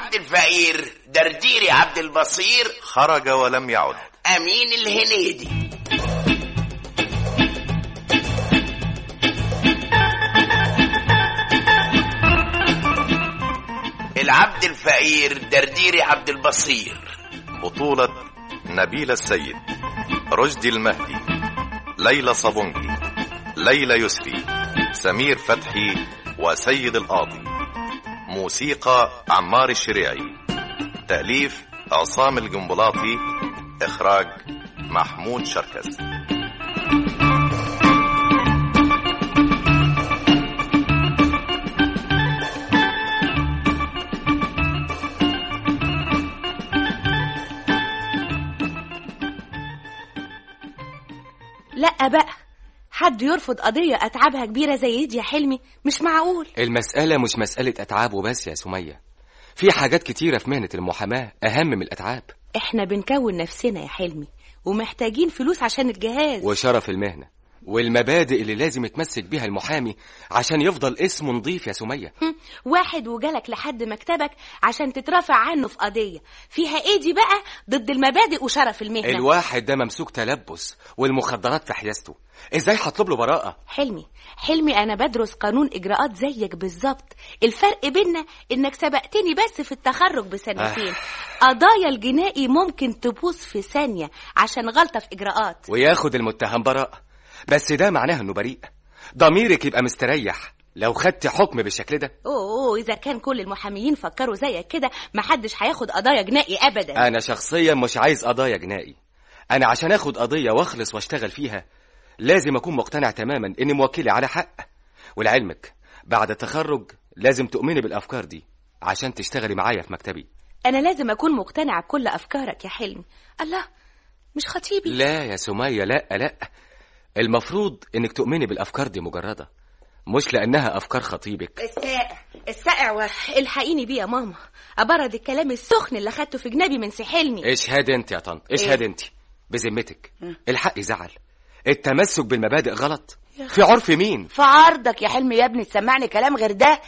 العبد الفقير درديري عبد البصير خرج ولم يعد امين الهنيدي العبد الفقير درديري عبد البصير بطولة نبيل السيد رشدي المهدي ليلى صابونجي ليلى يسري سمير فتحي وسيد القاضي موسيقى عمار الشريعي تأليف عصام الجنبلاطي إخراج محمود شركس لا بقى حد يرفض قضية أتعابها كبيرة زي دي يا حلمي مش معقول المسألة مش مسألة أتعاب وبس يا سمية في حاجات كتيرة في مهنة المحاماة أهم من الأتعاب احنا بنكون نفسنا يا حلمي ومحتاجين فلوس عشان الجهاز وشرف المهنة والمبادئ اللي لازم يتمسك بيها المحامي عشان يفضل اسمه نظيف يا سمية هم، واحد وجالك لحد مكتبك عشان تترافع عنه في قضية فيها ايه دي بقى ضد المبادئ وشرف المهنة الواحد ده ممسوك تلبس والمخدرات في حيازته ازاي هطلب له براءة حلمي حلمي انا بدرس قانون اجراءات زيك بالظبط الفرق بينا انك سبقتني بس في التخرج بسنتين قضايا الجنائي ممكن تبوظ في ثانية عشان غلطة في اجراءات وياخد المتهم براءة بس ده معناه انه بريء ضميرك يبقى مستريح لو خدت حكم بالشكل ده اوه اذا كان كل المحاميين فكروا زيك كده محدش هياخد قضايا جنائي ابدا انا شخصيا مش عايز قضايا جنائي انا عشان اخد قضية واخلص واشتغل فيها لازم اكون مقتنع تماما ان موكلي على حق ولعلمك بعد التخرج لازم تؤمني بالافكار دي عشان تشتغلي معايا في مكتبي انا لازم اكون مقتنعة بكل افكارك يا حلمي الله مش خطيبي لا يا سمية لا لا المفروض انك تؤمني بالافكار دي مجردة مش لانها افكار خطيبك السائع السائع واحد الحقيني بيه يا ماما ابرد الكلام السخن اللي خدته في جنابي من سي حلمي اشهد انت يا طن اشهد انت بذمتك الحق يزعل التمسك بالمبادئ غلط في عرف مين في عرضك يا حلمي يا ابني تسمعني كلام غير ده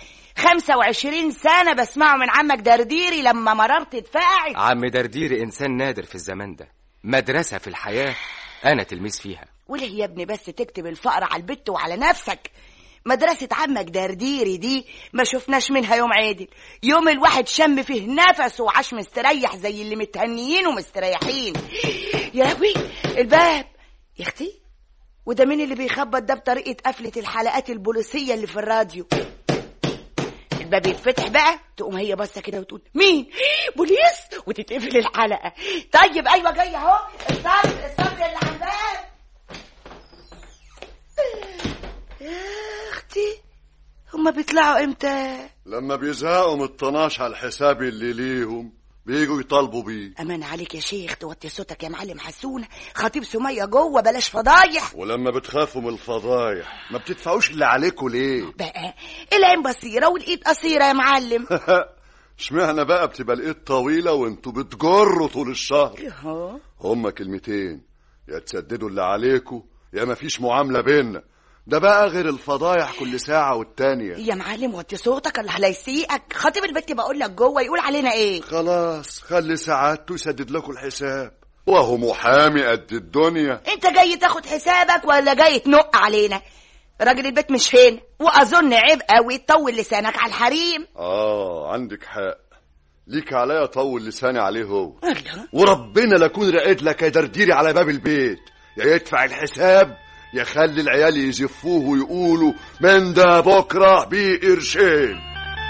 25 سنة بسمعه من عمك درديري لما مررت اتفقعت عم دردير انسان نادر في الزمان ده مدرسة في الحياة انا تلميذ فيها وليه يا ابني بس تكتب الفقر على البت وعلى نفسك مدرسة عمك درديري دي ما شفناش منها يوم عادل يوم الواحد شم فيه نفسه وعاش مستريح زي اللي متهنيين ومستريحين يا لهوي الباب يا اختي وده مين اللي بيخبط ده بطريقة قفلة الحلقات البوليسية اللي في الراديو الباب يتفتح بقى تقوم هي بصة كده وتقول مين بوليس وتتقفل الحلقة طيب ايوه جاية اهو الصبر الصبر اللي على الباب يا اختي هما بيطلعوا امتى لما بيزهقوا من الطناش على الحساب اللي ليهم بيجوا يطالبوا بيه امان عليك يا شيخ توطي صوتك يا معلم حسونه خطيب سميه جوه بلاش فضايح ولما بتخافوا من الفضايح ما بتدفعوش اللي عليكوا ليه بقى العين بصيره والايد قصيره يا معلم اشمعنى بقى بتبقى الايد طويله وانتوا بتجروا طول الشهر اهو هما كلمتين يا تسددوا اللي عليكوا يا ما فيش معامله بينا ده بقى غير الفضايح كل ساعه والتانيه يا معلم وطي صوتك الله لا يسيئك خطيب البت بقول لك جوه يقول علينا ايه خلاص خلي سعادته يسدد لكم الحساب وهو محامي قد الدنيا انت جاي تاخد حسابك ولا جاي تنق علينا راجل البيت مش هنا واظن عيب قوي تطول لسانك على الحريم اه عندك حق ليك عليا طول لساني عليه هو الله وربنا لاكون رقيت لك يا درديري على باب البيت يا يدفع الحساب يا خلي العيال يزفوه ويقولوا من ده بكره بيه قرشين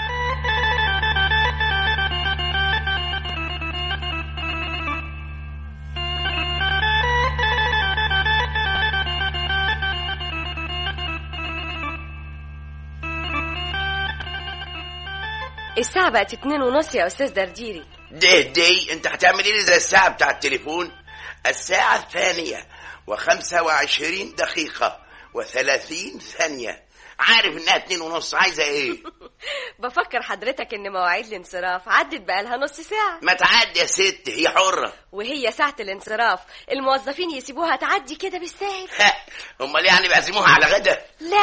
الساعة بقت اتنين ونص يا أستاذ درديري ده دي انت هتعمل ايه زي الساعة بتاع التليفون الساعة الثانية وخمسة وعشرين دقيقة وثلاثين ثانية عارف انها اتنين ونص عايزة ايه بفكر حضرتك إن مواعيد الانصراف عدت بقالها نص ساعة ما تعدي يا ست هي حرة وهي ساعة الانصراف الموظفين يسيبوها تعدي كده بالساهل ها، امال يعني بيعزموها على غدا لا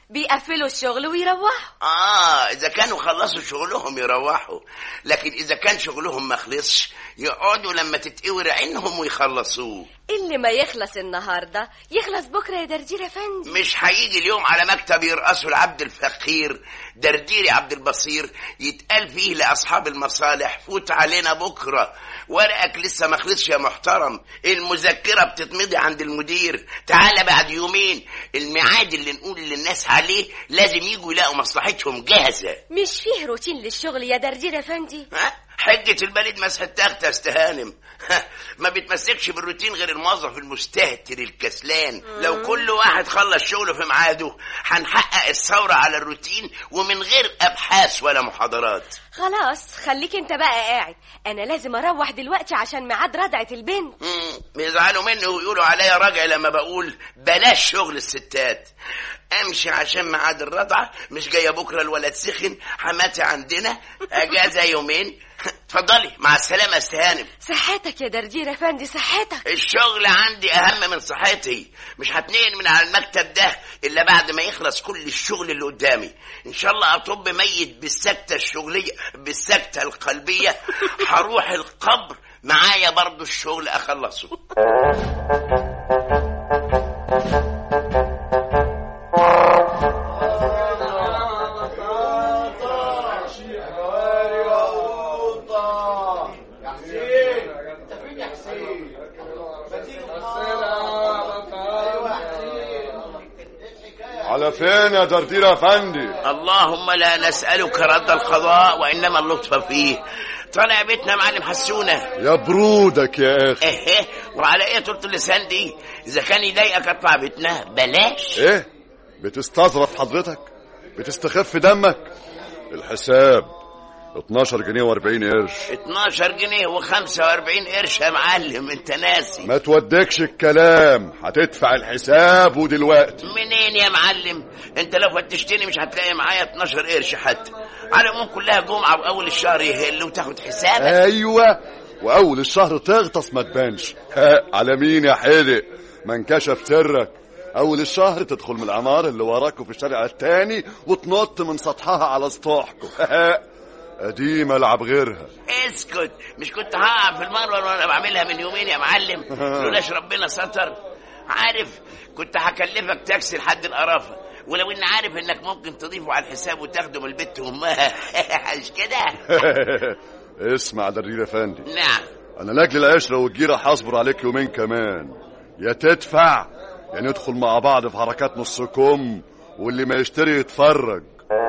بيقفلوا الشغل ويروحوا اه اذا كانوا خلصوا شغلهم يروحوا لكن اذا كان شغلهم ما خلصش يقعدوا لما تتقور عينهم ويخلصوه اللي ما يخلص النهارده يخلص بكره يا دردير افندي مش هيجي اليوم على مكتب يرقصوا العبد الفقير درديري عبد البصير يتقال فيه لاصحاب المصالح فوت علينا بكره ورقك لسه ما خلصش يا محترم المذكره بتتمضي عند المدير تعالى بعد يومين الميعاد اللي نقول للناس عليه لازم يجوا يلاقوا مصلحتهم جاهزه مش فيه روتين للشغل يا دردير افندي ها؟ حجة البلد مسح التخت يا استهانم ما بيتمسكش بالروتين غير الموظف المستهتر الكسلان لو كل واحد خلص شغله في ميعاده هنحقق الثورة على الروتين ومن غير أبحاث ولا محاضرات خلاص خليك انت بقى قاعد انا لازم اروح دلوقتي عشان ميعاد ردعه البنت مم، بيزعلوا مني ويقولوا عليا راجع لما بقول بلاش شغل الستات امشي عشان ميعاد الرضعه مش جايه بكره الولد سخن حماتي عندنا اجازه يومين اتفضلي مع السلامه يا استهانم صحتك يا دردير افندي صحتك الشغل عندي اهم من صحتي مش هتنقل من على المكتب ده الا بعد ما يخلص كل الشغل اللي قدامي ان شاء الله اطب ميت بالسكته الشغليه بالسكته القلبيه هروح القبر معايا برضو الشغل اخلصه على فين يا دردير يا فندي اللهم لا نسألك رد القضاء وإنما اللطف فيه طالع بيتنا معلم حسونة يا برودك يا اخي ايه وعلى ايه طولة اللسان دي اذا كان يضايقك اطلع بيتنا بلاش ايه بتستظرف حضرتك بتستخف دمك الحساب 12 جنيه و40 قرش 12 جنيه و45 قرش يا معلم انت ناسي ما تودكش الكلام هتدفع الحساب ودلوقتي منين يا معلم انت لو فتشتني مش هتلاقي معايا 12 قرش حتى على العموم كلها جمعه واول الشهر يهل وتاخد حسابك ايوه واول الشهر تغطس ما تبانش ها، على مين يا حدق ما انكشف سرك اول الشهر تدخل من العمار اللي وراك في الشارع التاني وتنط من سطحها على سطوحكم قديمة العب غيرها اسكت مش كنت هقع في المروه وانا بعملها من يومين يا معلم لولاش ربنا ستر عارف كنت هكلفك تاكسي لحد القرافه ولو اني عارف انك ممكن تضيفه على الحساب وتاخده من البت وامها مش كده اسمع درير افندي نعم انا لاجل العشره والجيره هصبر عليك يومين كمان يا تدفع يا ندخل مع بعض في حركات نص كم واللي ما يشتري يتفرج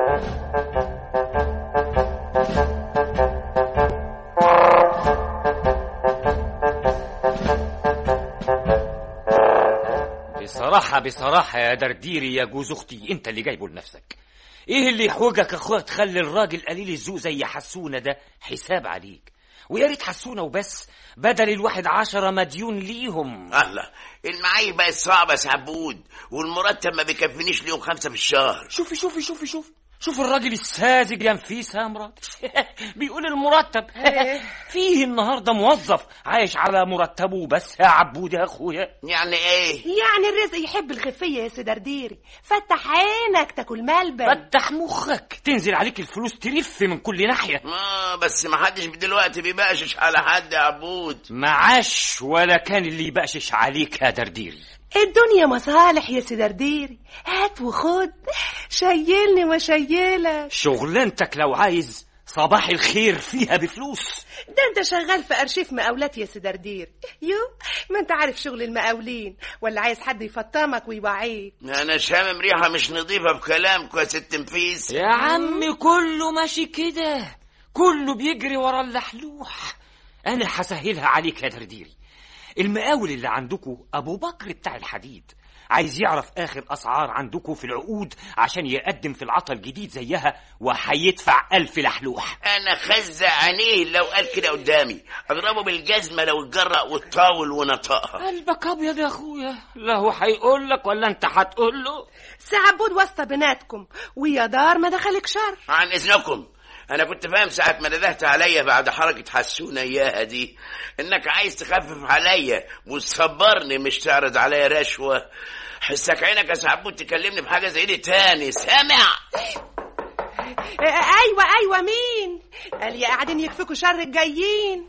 بصراحة بصراحة يا درديري يا جوز أختي أنت اللي جايبه لنفسك إيه اللي يحوجك أخويا تخلي الراجل قليل الذوق زي حسونة ده حساب عليك ويا ريت حسونة وبس بدل الواحد عشرة مديون ليهم الله المعايير بقت صعبه يا سعبود والمرتب ما بيكفينيش ليهم خمسه في الشهر شوفي شوفي شوفي شوفي شوف الراجل الساذج يا نفيسة يا مراتي بيقول المرتب فيه النهارده موظف عايش على مرتبه بس يا عبود يا اخويا يعني ايه يعني الرزق يحب الخفية يا سدرديري فتح عينك تاكل ملبن فتح مخك تنزل عليك الفلوس تلف من كل ناحية آه بس ما حدش دلوقتي بيبقشش على حد يا عبود معاش ولا كان اللي يبقشش عليك يا درديري الدنيا مصالح يا سدرديري هات وخد شيلني وشيلك شغلانتك لو عايز صباح الخير فيها بفلوس ده انت شغال في ارشيف مقاولات يا سدردير يو ما انت عارف شغل المقاولين ولا عايز حد يفطمك ويوعيك انا شامم ريحه مش نظيفه بكلامكم يا ست نفيس يا عم كله ماشي كده كله بيجري ورا اللحلوح انا هسهلها عليك يا درديري المقاول اللي عندكم ابو بكر بتاع الحديد عايز يعرف اخر اسعار عندكم في العقود عشان يقدم في العطا الجديد زيها وهيدفع الف لحلوح انا خز عينيه لو قال كده قدامي اضربه بالجزمه لو اتجرأ والطاول ونطقها قلبك ابيض يا اخويا لا هو هيقول لك ولا انت هتقول له سعبود واسطة بيناتكم ويا دار ما دخلك شر عن اذنكم انا كنت فاهم ساعه ما ندهت عليا بعد حركه حسونه اياها دي انك عايز تخفف عليا وتصبرني مش تعرض عليا رشوه حسك عينك يا سعبود تكلمني بحاجه زي دي تاني سامع آه، ايوه ايوه مين قال يا قاعدين يكفكوا شر الجايين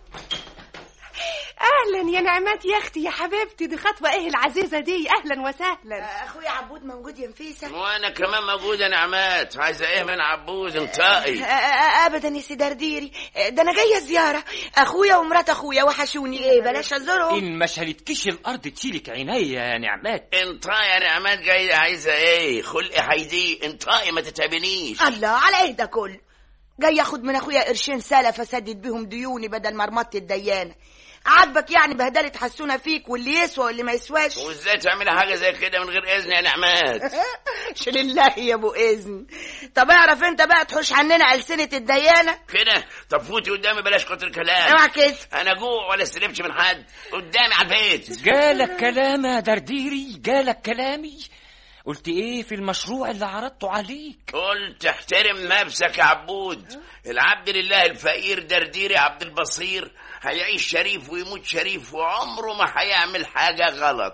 اهلا يا نعمات يا اختي يا حبيبتي دي خطوه ايه العزيزه دي اهلا وسهلا اخويا عبود موجود يا نفيسه وانا كمان موجود يا نعمات عايزه ايه من عبود انطقي آه، آه، ابدا يا سي درديري آه، ده انا جايه زياره اخويا ومرات اخويا وحشوني ايه بلاش ازورهم ان ما شالتكيش الارض تشيلك عينيا يا نعمات انطقي يا نعمات جايه عايزه ايه خلقي حيدي انطقي ما تتعبنيش الله على ايه ده كله جاي اخد من اخويا قرشين سلف اسدد بيهم ديوني بدل مرمطة الديانه عاجبك يعني بهدله حسونا فيك واللي يسوى واللي ما يسواش وازاي تعملي حاجه زي كده من غير اذن يا نعمات شيل الله يا ابو اذن طب اعرف انت بقى تحوش عننا السنه الديانه كده طب فوتي قدامي بلاش كتر كلام اوعى كده انا جوع ولا استلفش من حد قدامي على البيت جالك كلام يا درديري جالك كلامي قلت ايه في المشروع اللي عرضته عليك قلت احترم نفسك يا عبود العبد لله الفقير درديري عبد البصير هيعيش شريف ويموت شريف وعمره ما هيعمل حاجة غلط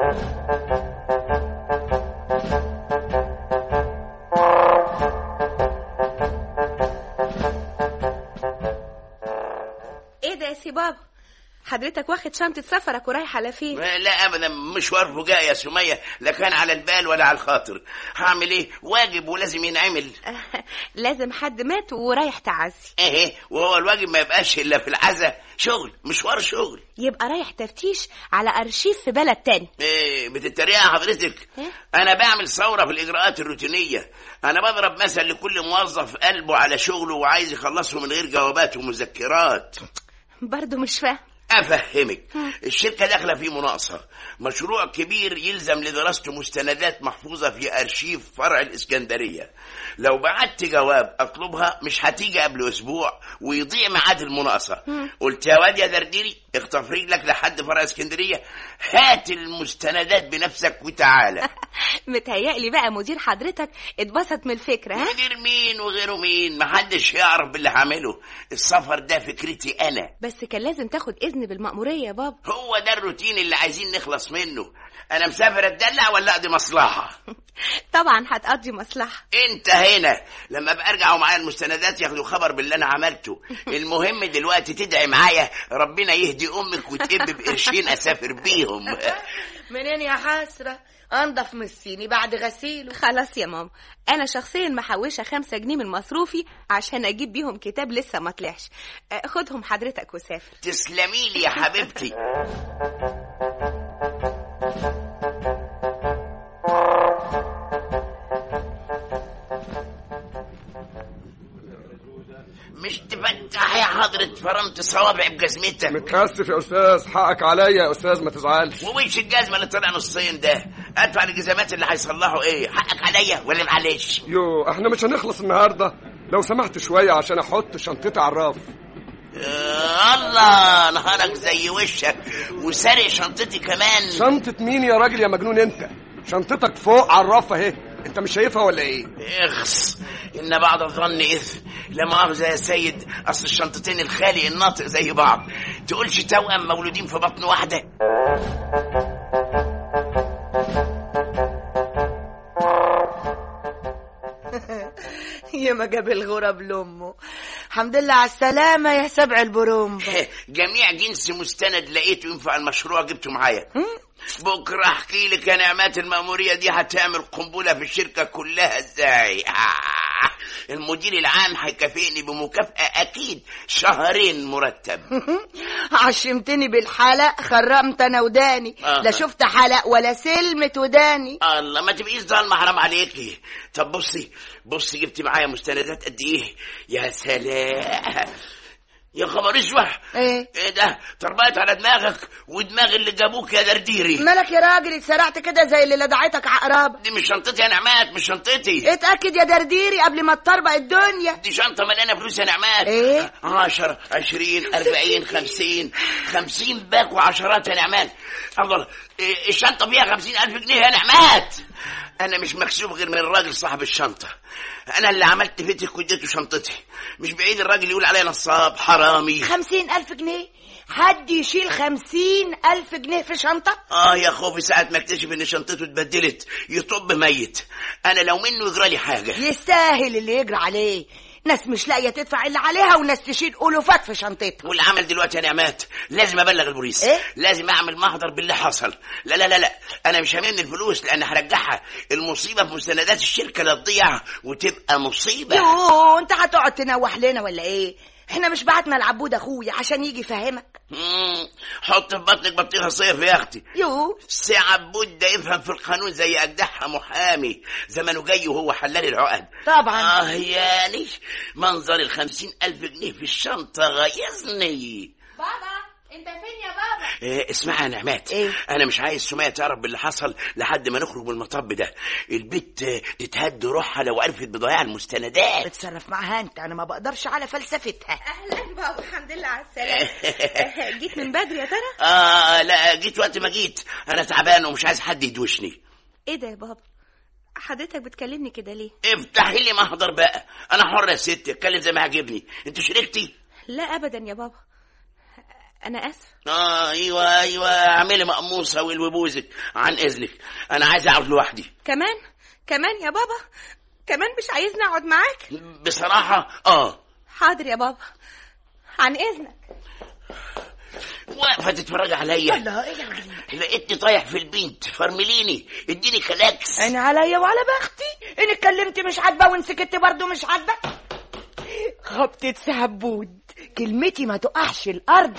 ايه ده يا سي بابا حضرتك واخد شنطة سفرك ورايح على فين لا ابدا مشوار فجاء يا سمية لا كان على البال ولا على الخاطر هعمل ايه واجب ولازم ينعمل لازم حد مات ورايح تعزي ايه وهو الواجب ما يبقاش الا في العزا شغل مشوار شغل يبقى رايح تفتيش على ارشيف في بلد تاني ايه بتتريق حضرتك إيه؟ انا بعمل ثوره في الاجراءات الروتينيه انا بضرب مثل لكل موظف قلبه على شغله وعايز يخلصه من غير جوابات ومذكرات برضه مش فاهم افهمك الشركه داخله في مناقصه مشروع كبير يلزم لدراسته مستندات محفوظه في ارشيف فرع الاسكندريه لو بعت جواب اطلبها مش هتيجي قبل اسبوع ويضيع ميعاد المناقصه قلت يا واد يا درديري اخطف رجلك لحد فرع اسكندريه هات المستندات بنفسك وتعالى متهيألي بقى مدير حضرتك اتبسط من الفكرة ها مدير مين وغيره مين محدش يعرف باللي هعمله السفر ده فكرتي انا بس كان لازم تاخد اذن بالمأمورية يا بابا هو ده الروتين اللي عايزين نخلص منه انا مسافر اتدلع ولا اقضي مصلحه طبعا هتقضي مصلحة انت هنا لما ابقى ارجع ومعايا المستندات ياخدوا خبر باللي انا عملته المهم دلوقتي تدعي معايا ربنا يهدي امك وتقب بقرشين اسافر بيهم منين يا حسره انضف من الصيني بعد غسيله خلاص يا ماما انا شخصيا محوشة خمسة جنيه من مصروفي عشان اجيب بيهم كتاب لسه ما طلعش آه، خدهم حضرتك وسافر تسلمي لي يا حبيبتي مش تفتح يا حضرة فرمت صوابع بجزمتك متكسف يا استاذ حقك عليا يا استاذ ما تزعلش ووش الجزمة اللي طلع نصين ده ادفع الجزمات اللي هيصلحوا ايه حقك عليا ولا معلش يو احنا مش هنخلص النهارده لو سمحت شويه عشان احط شنطتي على الرف يا الله نهارك زي وشك وسارق شنطتي كمان شنطه مين يا راجل يا مجنون انت شنطتك فوق على الرف اهي انت مش شايفها ولا ايه اخس ان بعض الظن اثم لا مؤاخذه يا سيد اصل الشنطتين الخالي الناطق زي بعض تقولش توأم مولودين في بطن واحده يا ما جاب الغراب لامه الحمد لله على السلامه يا سبع البروم جميع جنس مستند لقيته ينفع المشروع جبته معايا بكره احكي لك يا نعمات المأمورية دي هتعمل قنبلة في الشركة كلها ازاي آه. المدير العام هيكافئني بمكافأة اكيد شهرين مرتب عشمتني بالحلق خرمت انا وداني آه. لا شفت حلق ولا سلمة وداني الله ما تبقيش ظالمة حرام عليكي طب بصي بصي جبت معايا مستندات قد ايه يا سلام يا خبر اسوح ايه ايه ده طربقت على دماغك ودماغ اللي جابوك يا درديري مالك يا راجل اتسرعت كده زي اللي لدعتك عقرب دي مش شنطتي يا نعمات مش شنطتي اتأكد يا درديري قبل ما تطربق الدنيا دي شنطة مليانة فلوس يا نعمات ايه؟ عشرة عشرين أربعين خمسين خمسين باك وعشرات يا نعمات الله إيه، الشنطة فيها خمسين ألف جنيه يا نعمات انا مش مكسوب غير من الراجل صاحب الشنطه انا اللي عملت فتك واديته شنطتي مش بعيد الراجل يقول عليا نصاب حرامي خمسين ألف جنيه حد يشيل خمسين ألف جنيه في شنطة اه يا خوفي ساعة ما اكتشف ان شنطته اتبدلت يطب ميت انا لو منه يجرى لي حاجة يستاهل اللي يجري عليه ناس مش لاقية تدفع اللي عليها وناس تشيل ألوفات في شنطتها واللي عمل دلوقتي يا نعمات لازم ابلغ البوليس إيه؟ لازم اعمل محضر باللي حصل لا لا لا لا انا مش همن الفلوس لان هرجعها المصيبه في مستندات الشركه لا تضيع وتبقى مصيبه يوه انت هتقعد تنوح لنا ولا ايه احنا مش بعتنا العبود اخويا عشان يجي يفهمك مم، حط في بطنك بطيخه صيف يا اختي يوه سي عبود ده يفهم في القانون زي اجدعها محامي زمانه جاي وهو حلال العقد طبعا اه يعني منظر الخمسين الف جنيه في الشنطه غيظني بابا انت فين يا بابا إيه اسمعي يا نعمات إيه؟ انا مش عايز سمية تعرف باللي حصل لحد ما نخرج من المطب ده البت آه، تتهد روحها لو عرفت بضياع المستندات اتصرف معاها انت انا ما بقدرش على فلسفتها اهلا بابا الحمد لله على السلامه جيت من بدري يا ترى اه لا جيت وقت ما جيت انا تعبان ومش عايز حد يدوشني ايه ده يا بابا حضرتك بتكلمني كده ليه افتحي لي محضر بقى انا حر يا ست اتكلم زي ما عجبني انت شريكتي لا ابدا يا بابا انا اسف اه ايوه ايوه اعملي مقموصه والوبوزك عن اذنك انا عايز اقعد لوحدي كمان كمان يا بابا كمان مش عايزني اقعد معاك بصراحه اه حاضر يا بابا عن اذنك واقفه تتفرج عليا الله ايه يا معلم لقيتني طايح في البنت فرمليني اديني كلاكس انا عليا وعلى بختي ان اتكلمت مش عاجبه وان سكت برضه مش عاجبه خبطة سعبود كلمتي ما تقعش الارض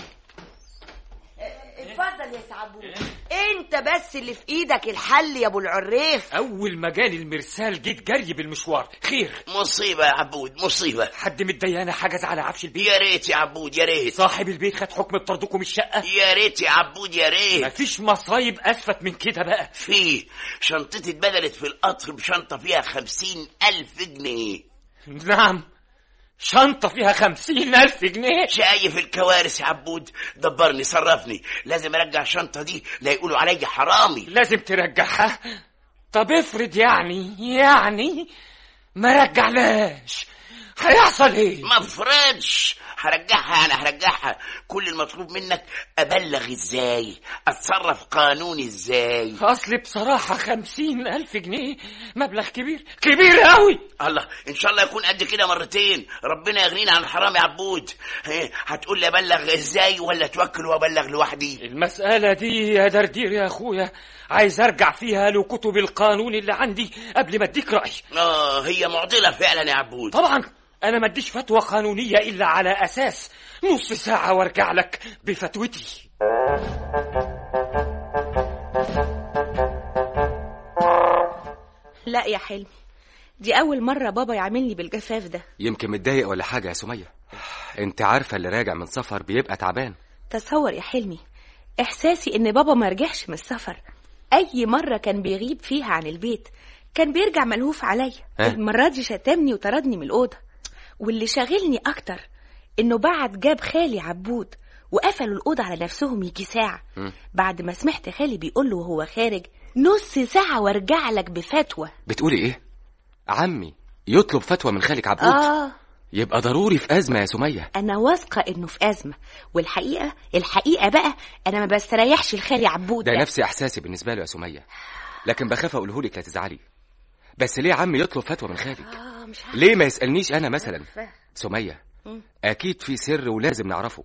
اتفضل يا سعبود انت بس اللي في ايدك الحل يا ابو العريف اول ما جالي المرسال جيت جري بالمشوار خير مصيبه يا عبود مصيبه حد متضايقنا حجز على عفش البيت يا ريت يا عبود يا ريت صاحب البيت خد حكم بطردكم الشقه يا ريت يا عبود يا ريت مفيش مصايب اسفت من كده بقى في شنطتي اتبدلت في القطر بشنطة فيها خمسين ألف جنيه نعم شنطة فيها خمسين ألف جنيه شايف الكوارث يا عبود دبرني صرفني لازم ارجع الشنطة دي لا يقولوا عليا حرامي لازم ترجعها طب افرض يعني يعني ما رجعناش هيحصل ايه ما افرضش هرجعها انا هرجعها كل المطلوب منك ابلغ ازاي اتصرف قانوني ازاي اصل بصراحة خمسين ألف جنيه مبلغ كبير كبير قوي الله ان شاء الله يكون قد كده مرتين ربنا يغنينا عن الحرام يا عبود إيه، هتقول لي ابلغ ازاي ولا توكل وابلغ لوحدي المسألة دي يا دردير يا أخويا عايز أرجع فيها لكتب القانون اللي عندي قبل ما أديك رأي اه هي معضلة فعلا يا عبود طبعا أنا ما أديش فتوى قانونية إلا على أساس نص ساعة وأرجع لك بفتوتي لا يا حلمي دي اول مره بابا يعاملني بالجفاف ده يمكن متضايق ولا حاجة يا سمية انت عارفة اللي راجع من سفر بيبقى تعبان تصور يا حلمي احساسي ان بابا ما رجعش من السفر اي مره كان بيغيب فيها عن البيت كان بيرجع ملهوف عليا ها؟ المره دي شتمني وطردني من الاوضه واللي شاغلني اكتر انه بعت جاب خالي عبود وقفلوا الاوضه على نفسهم يجي ساعه مم. بعد ما سمعت خالي بيقول له وهو خارج نص ساعه وارجع لك بفتوى بتقولي ايه عمي يطلب فتوى من خالك عبود اه يبقى ضروري في أزمة يا سمية انا واثقه انه في ازمه والحقيقه الحقيقه بقى انا ما بستريحش لخالي عبود ده نفس إحساسي بالنسبة له يا سمية لكن بخاف أقوله لك لا تزعلي بس ليه عمي يطلب فتوى من خالك اه مش عارفه ليه ما يسألنيش أنا مثلا عارفة. سمية مم. أكيد في سر ولازم نعرفه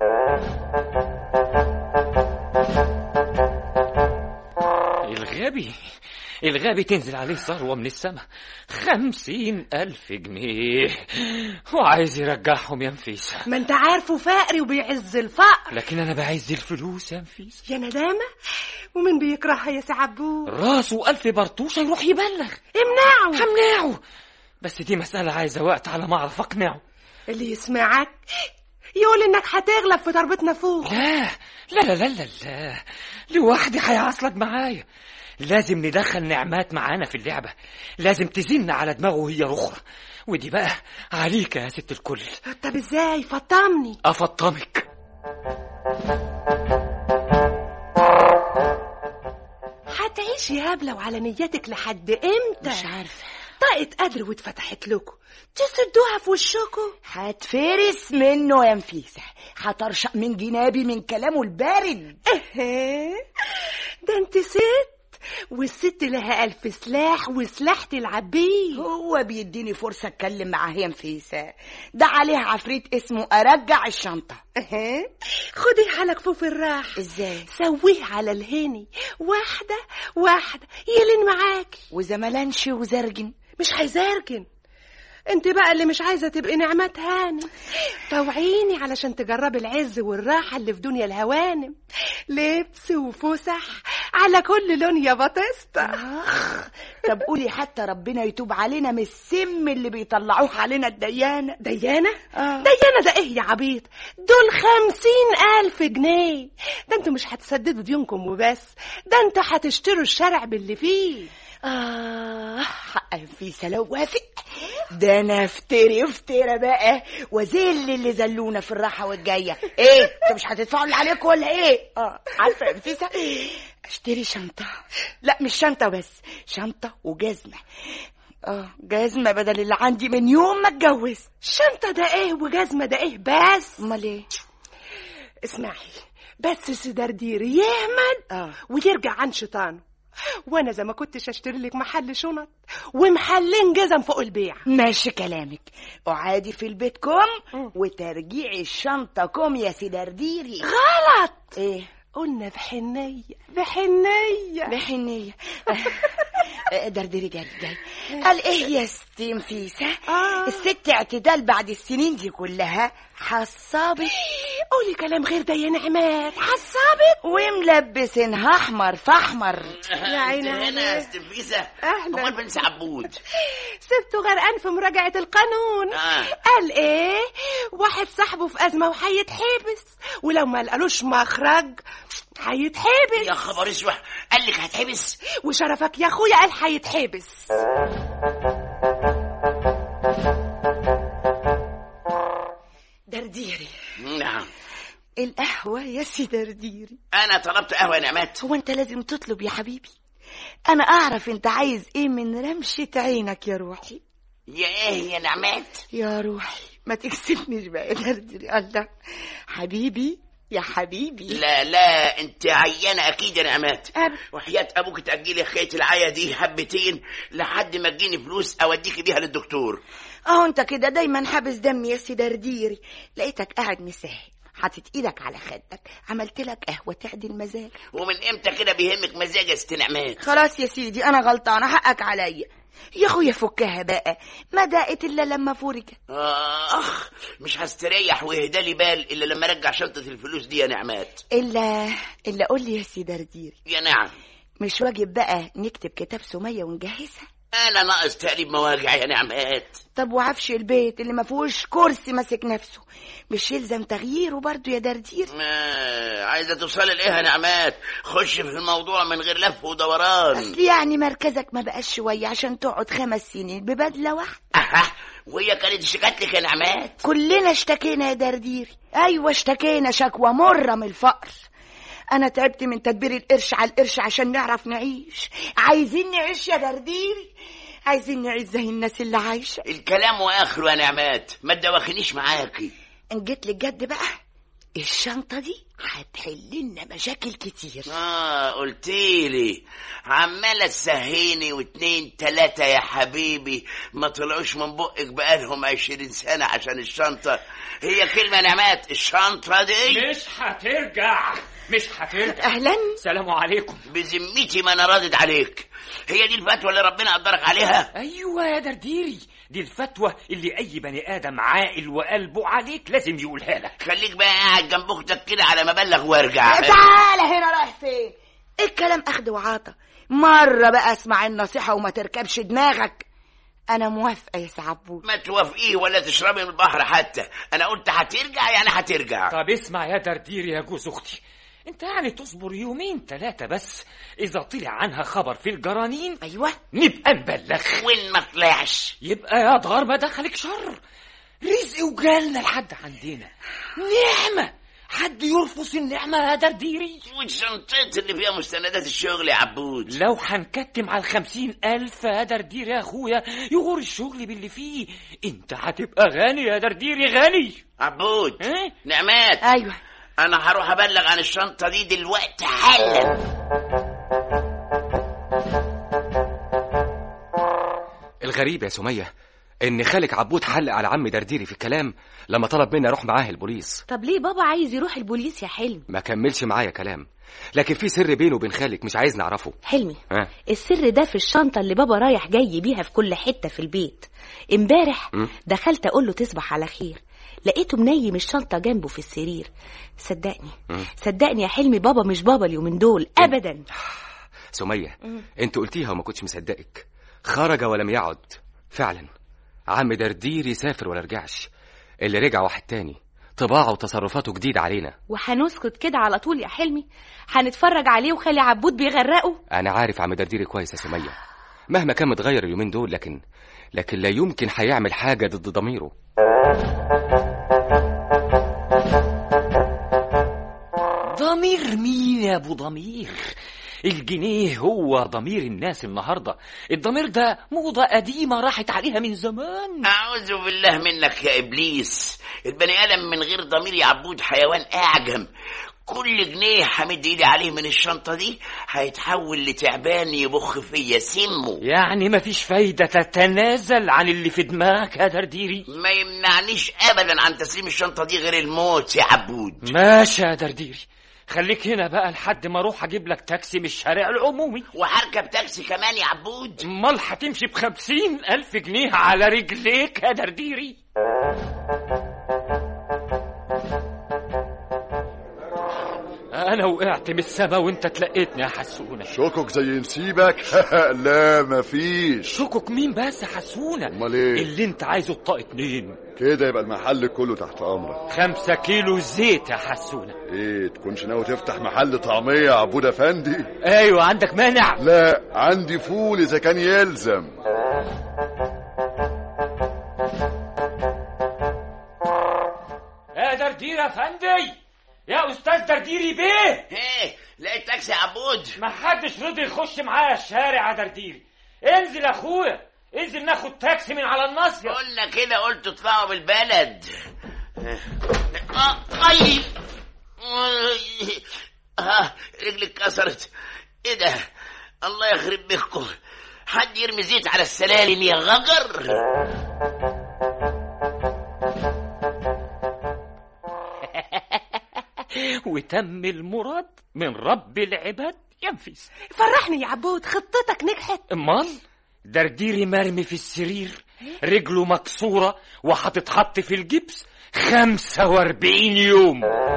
الغبي الغبي تنزل عليه ثروة من السماء خمسين ألف جنيه وعايز يرجعهم يا نفيسة ما انت عارفه فقري وبيعز الفقر لكن أنا بعز الفلوس يا نفيسة يا ندامة ومين بيكرهها يا سعبود راسه ألف برطوشة يروح يبلغ امنعه همنعه بس دي مسألة عايزة وقت على ما أعرف أقنعه اللي يسمعك يقول انك هتغلب في ضربتنا فوق لا لا لا لا لا, لا. لوحدي هيعصلك معايا لازم ندخل نعمات معانا في اللعبة لازم تزن على دماغه هي الأخرى ودي بقى عليك يا ست الكل طب ازاي فطمني أفطمك هتعيش تقوليش يا هبلة وعلى نيتك لحد امتى مش عارفة طاقة قدر واتفتحت لكم تسدوها في وشكم هتفرس منه يا نفيسة هترشق من جنابي من كلامه البارد ايه ده انت ست والست لها ألف سلاح وسلاح تلعب بيه هو بيديني فرصة اتكلم معاه يا نفيسة ده عليه عفريت اسمه ارجع الشنطة ايه خدي حالك فوق الراح ازاي سويه على الهني واحدة واحدة يلين معاكي وزملانش وزرجن مش هيزرجن انت بقى اللي مش عايزه تبقي نعمات هانم طوعيني علشان تجربي العز والراحه اللي في دنيا الهوانم لبس وفسح على كل لون يا بطسطة اخ طب قولي حتى ربنا يتوب علينا من السم اللي بيطلعوه علينا الديانة ديانة؟ آه. ديانة ده ايه يا عبيط دول خمسين ألف جنيه ده انتوا مش هتسددوا ديونكم وبس ده انتوا هتشتروا الشارع باللي فيه آه حق نفيسة لو وافق ده انا افتري افترى بقى وذل اللي زلونا في الراحة والجاية ايه انتوا مش هتدفعوا اللي عليكم ولا ايه اه عارفة يا نفيسة اشتري شنطة لا مش شنطة بس شنطة وجزمة اه جزمة بدل اللي عندي من يوم ما اتجوز شنطة ده ايه وجزمة ده ايه بس امال ايه اسمعي بس سدردير يهمل اه ويرجع عن شيطانه وانا زي ما كنتش اشتري لك محل شنط ومحلين جزم فوق البيع ماشي كلامك اعادي في البيت كم وترجيعي الشنطة كم يا سدرديري غلط ايه قلنا بحنية بحنية بحنية آه، دردري جاي جاي قال ايه يا ستي نفيسة آه. الست اعتدال بعد السنين دي كلها حصابك قولي كلام غير ده يا نعمات حسابك وملبسنها احمر فاحمر يا عيني هنا يا عليك. استنفيسة أهلا. امال بنسى عبود سبته غرقان في مراجعة القانون آه. قال ايه واحد صاحبه في أزمة وهيتحبس ولو ما لقالوش مخرج هيتحبس يا خبر اسود قال لك هتحبس وشرفك يا اخويا قال هيتحبس درديري نعم القهوة يا سي درديري انا طلبت قهوه يا نعمات هو انت لازم تطلب يا حبيبي انا اعرف انت عايز ايه من رمشة عينك يا روحي يا ايه يا نعمات يا روحي ما تكسفنيش بقى يا درديري الله حبيبي يا حبيبي لا لا انت عيانه اكيد يا نعمات أب. وحياه ابوك تاجلي حكايه العيا دي حبتين لحد ما تجيني فلوس اوديكي بيها للدكتور اهو انت كده دايما حابس دمي يا سي درديري لقيتك قاعد مساهي حاطط ايدك على خدك عملت لك قهوه تعدل مزاج ومن امتى كده بيهمك مزاج يا ست نعمات خلاص يا سيدي انا غلطانه حقك عليا يا اخويا فكها بقى ما دقت الا لما فرجت اخ مش هستريح ويهدى لي بال الا لما ارجع شنطه الفلوس دي يا نعمات الا الا قول لي يا سي درديري يا نعم مش واجب بقى نكتب كتاب سميه ونجهزها انا ناقص تقريب مواجع يا نعمات طب وعفش البيت اللي ما فيهوش كرسي ماسك نفسه مش يلزم تغييره برضو يا دردير آه عايزه توصلي لايه يا نعمات خش في الموضوع من غير لف ودوران اصل يعني مركزك ما بقاش شويه عشان تقعد خمس سنين ببدله واحده أها وهي كانت اشتكت لك يا نعمات كلنا اشتكينا يا درديري ايوه اشتكينا شكوى مره من الفقر انا تعبت من تدبير القرش على القرش عشان نعرف نعيش عايزين نعيش يا درديري عايزين نعيش زي الناس اللي عايشه الكلام واخره يا نعمات ما تدوخنيش معاكي ان جيت للجد بقى الشنطه دي هتحل لنا مشاكل كتير اه قلتيلي عمالة تسهيني واتنين تلاتة يا حبيبي ما طلعوش من بقك بقالهم عشرين سنة عشان الشنطة هي كلمة نعمات الشنطة دي مش هترجع مش هترجع اهلا سلام عليكم بذمتي ما انا راضد عليك هي دي الفتوى اللي ربنا قدرك عليها ايوه يا درديري دي الفتوى اللي اي بني ادم عاقل وقلبه عليك لازم يقولها لك خليك بقى قاعد جنب اختك كده على ما ابلغ وارجع تعالى هنا رايح فين الكلام اخد وعطا مرة بقى اسمع النصيحة وما تركبش دماغك انا موافقة يا سعبود ما توافقيه ولا تشربي من البحر حتى انا قلت هترجع يعني هترجع طب اسمع يا درديري يا جوز اختي انت يعني تصبر يومين ثلاثة بس اذا طلع عنها خبر في الجرانين ايوه نبقى نبلغ وين ما طلعش يبقى يا دار ما دخلك شر رزق وجالنا لحد عندنا نعمة حد يرفض النعمة يا درديري والشنطات اللي فيها مستندات الشغل يا عبود لو هنكتم على الخمسين ألف يا درديري يا أخويا يغور الشغل باللي فيه أنت هتبقى غني يا درديري غني عبود إيه؟ نعمات ايوه انا هروح ابلغ عن الشنطه دي دلوقتي حالا الغريب يا سمية إن خالك عبود حلق على عم درديري في الكلام لما طلب مني أروح معاه البوليس طب ليه بابا عايز يروح البوليس يا حلمي ما كملش معايا كلام لكن في سر بينه وبين خالك مش عايز نعرفه حلمي ها السر ده في الشنطة اللي بابا رايح جاي بيها في كل حتة في البيت امبارح مم. دخلت اقول له تصبح على خير لقيته منيم الشنطة جنبه في السرير صدقني مم. صدقني يا حلمي بابا مش بابا اليومين دول ابدا سمية مم. انت قلتيها وما كنتش مصدقك خرج ولم يعد فعلا عم درديري سافر ولا رجعش اللي رجع واحد تاني طباعه وتصرفاته جديدة علينا وهنسكت كده على طول يا حلمي هنتفرج عليه وخالي عبود بيغرقه أنا عارف عم درديري كويس يا سمية مهما كان متغير اليومين دول لكن لكن لا يمكن هيعمل حاجة ضد ضميره ضمير مين يا ابو ضمير الجنيه هو ضمير الناس النهارده الضمير ده موضه قديمه راحت عليها من زمان اعوذ بالله منك يا ابليس البني ادم من غير ضمير يا عبود حيوان اعجم كل جنيه همد ايدي عليه من الشنطه دي هيتحول لتعبان يبخ فيا سمه يعني مفيش فايده تتنازل عن اللي في دماغك يا درديري ما يمنعنيش ابدا عن تسليم الشنطه دي غير الموت يا عبود ماشي يا درديري خليك هنا بقى لحد ما اروح اجيب لك تاكسي من الشارع العمومي وهركب تاكسي كمان يا عبود امال هتمشي بخمسين الف جنيه على رجليك يا درديري انا وقعت من السما وانت تلقيتني يا حسونه شوكك زي نسيبك لا مفيش شكك مين بس يا حسونه امال ايه اللي انت عايزه بطاقه اتنين كده يبقى المحل كله تحت امرك خمسة كيلو زيت يا حسونه ايه تكونش ناوي تفتح محل طعميه يا عبود افندي ايوه عندك مانع لا عندي فول اذا كان يلزم يا دردير يا فندي يا استاذ درديري بيه ايه لقيت تاكسي يا عبود ما حدش رضي يخش معايا الشارع يا درديري انزل يا اخويا انزل ناخد تاكسي من على الناصية قلنا كده قلت اطلعوا بالبلد اه اي اه رجلي اتكسرت ايه ده الله يخرب بيكم حد يرمي زيت على السلالم يا غجر وتم المراد من رب العباد ينفذ فرحني يا عبود خطتك نجحت امال درديري مرمي في السرير رجله مكسورة وهتتحط في الجبس خمسة واربعين يوم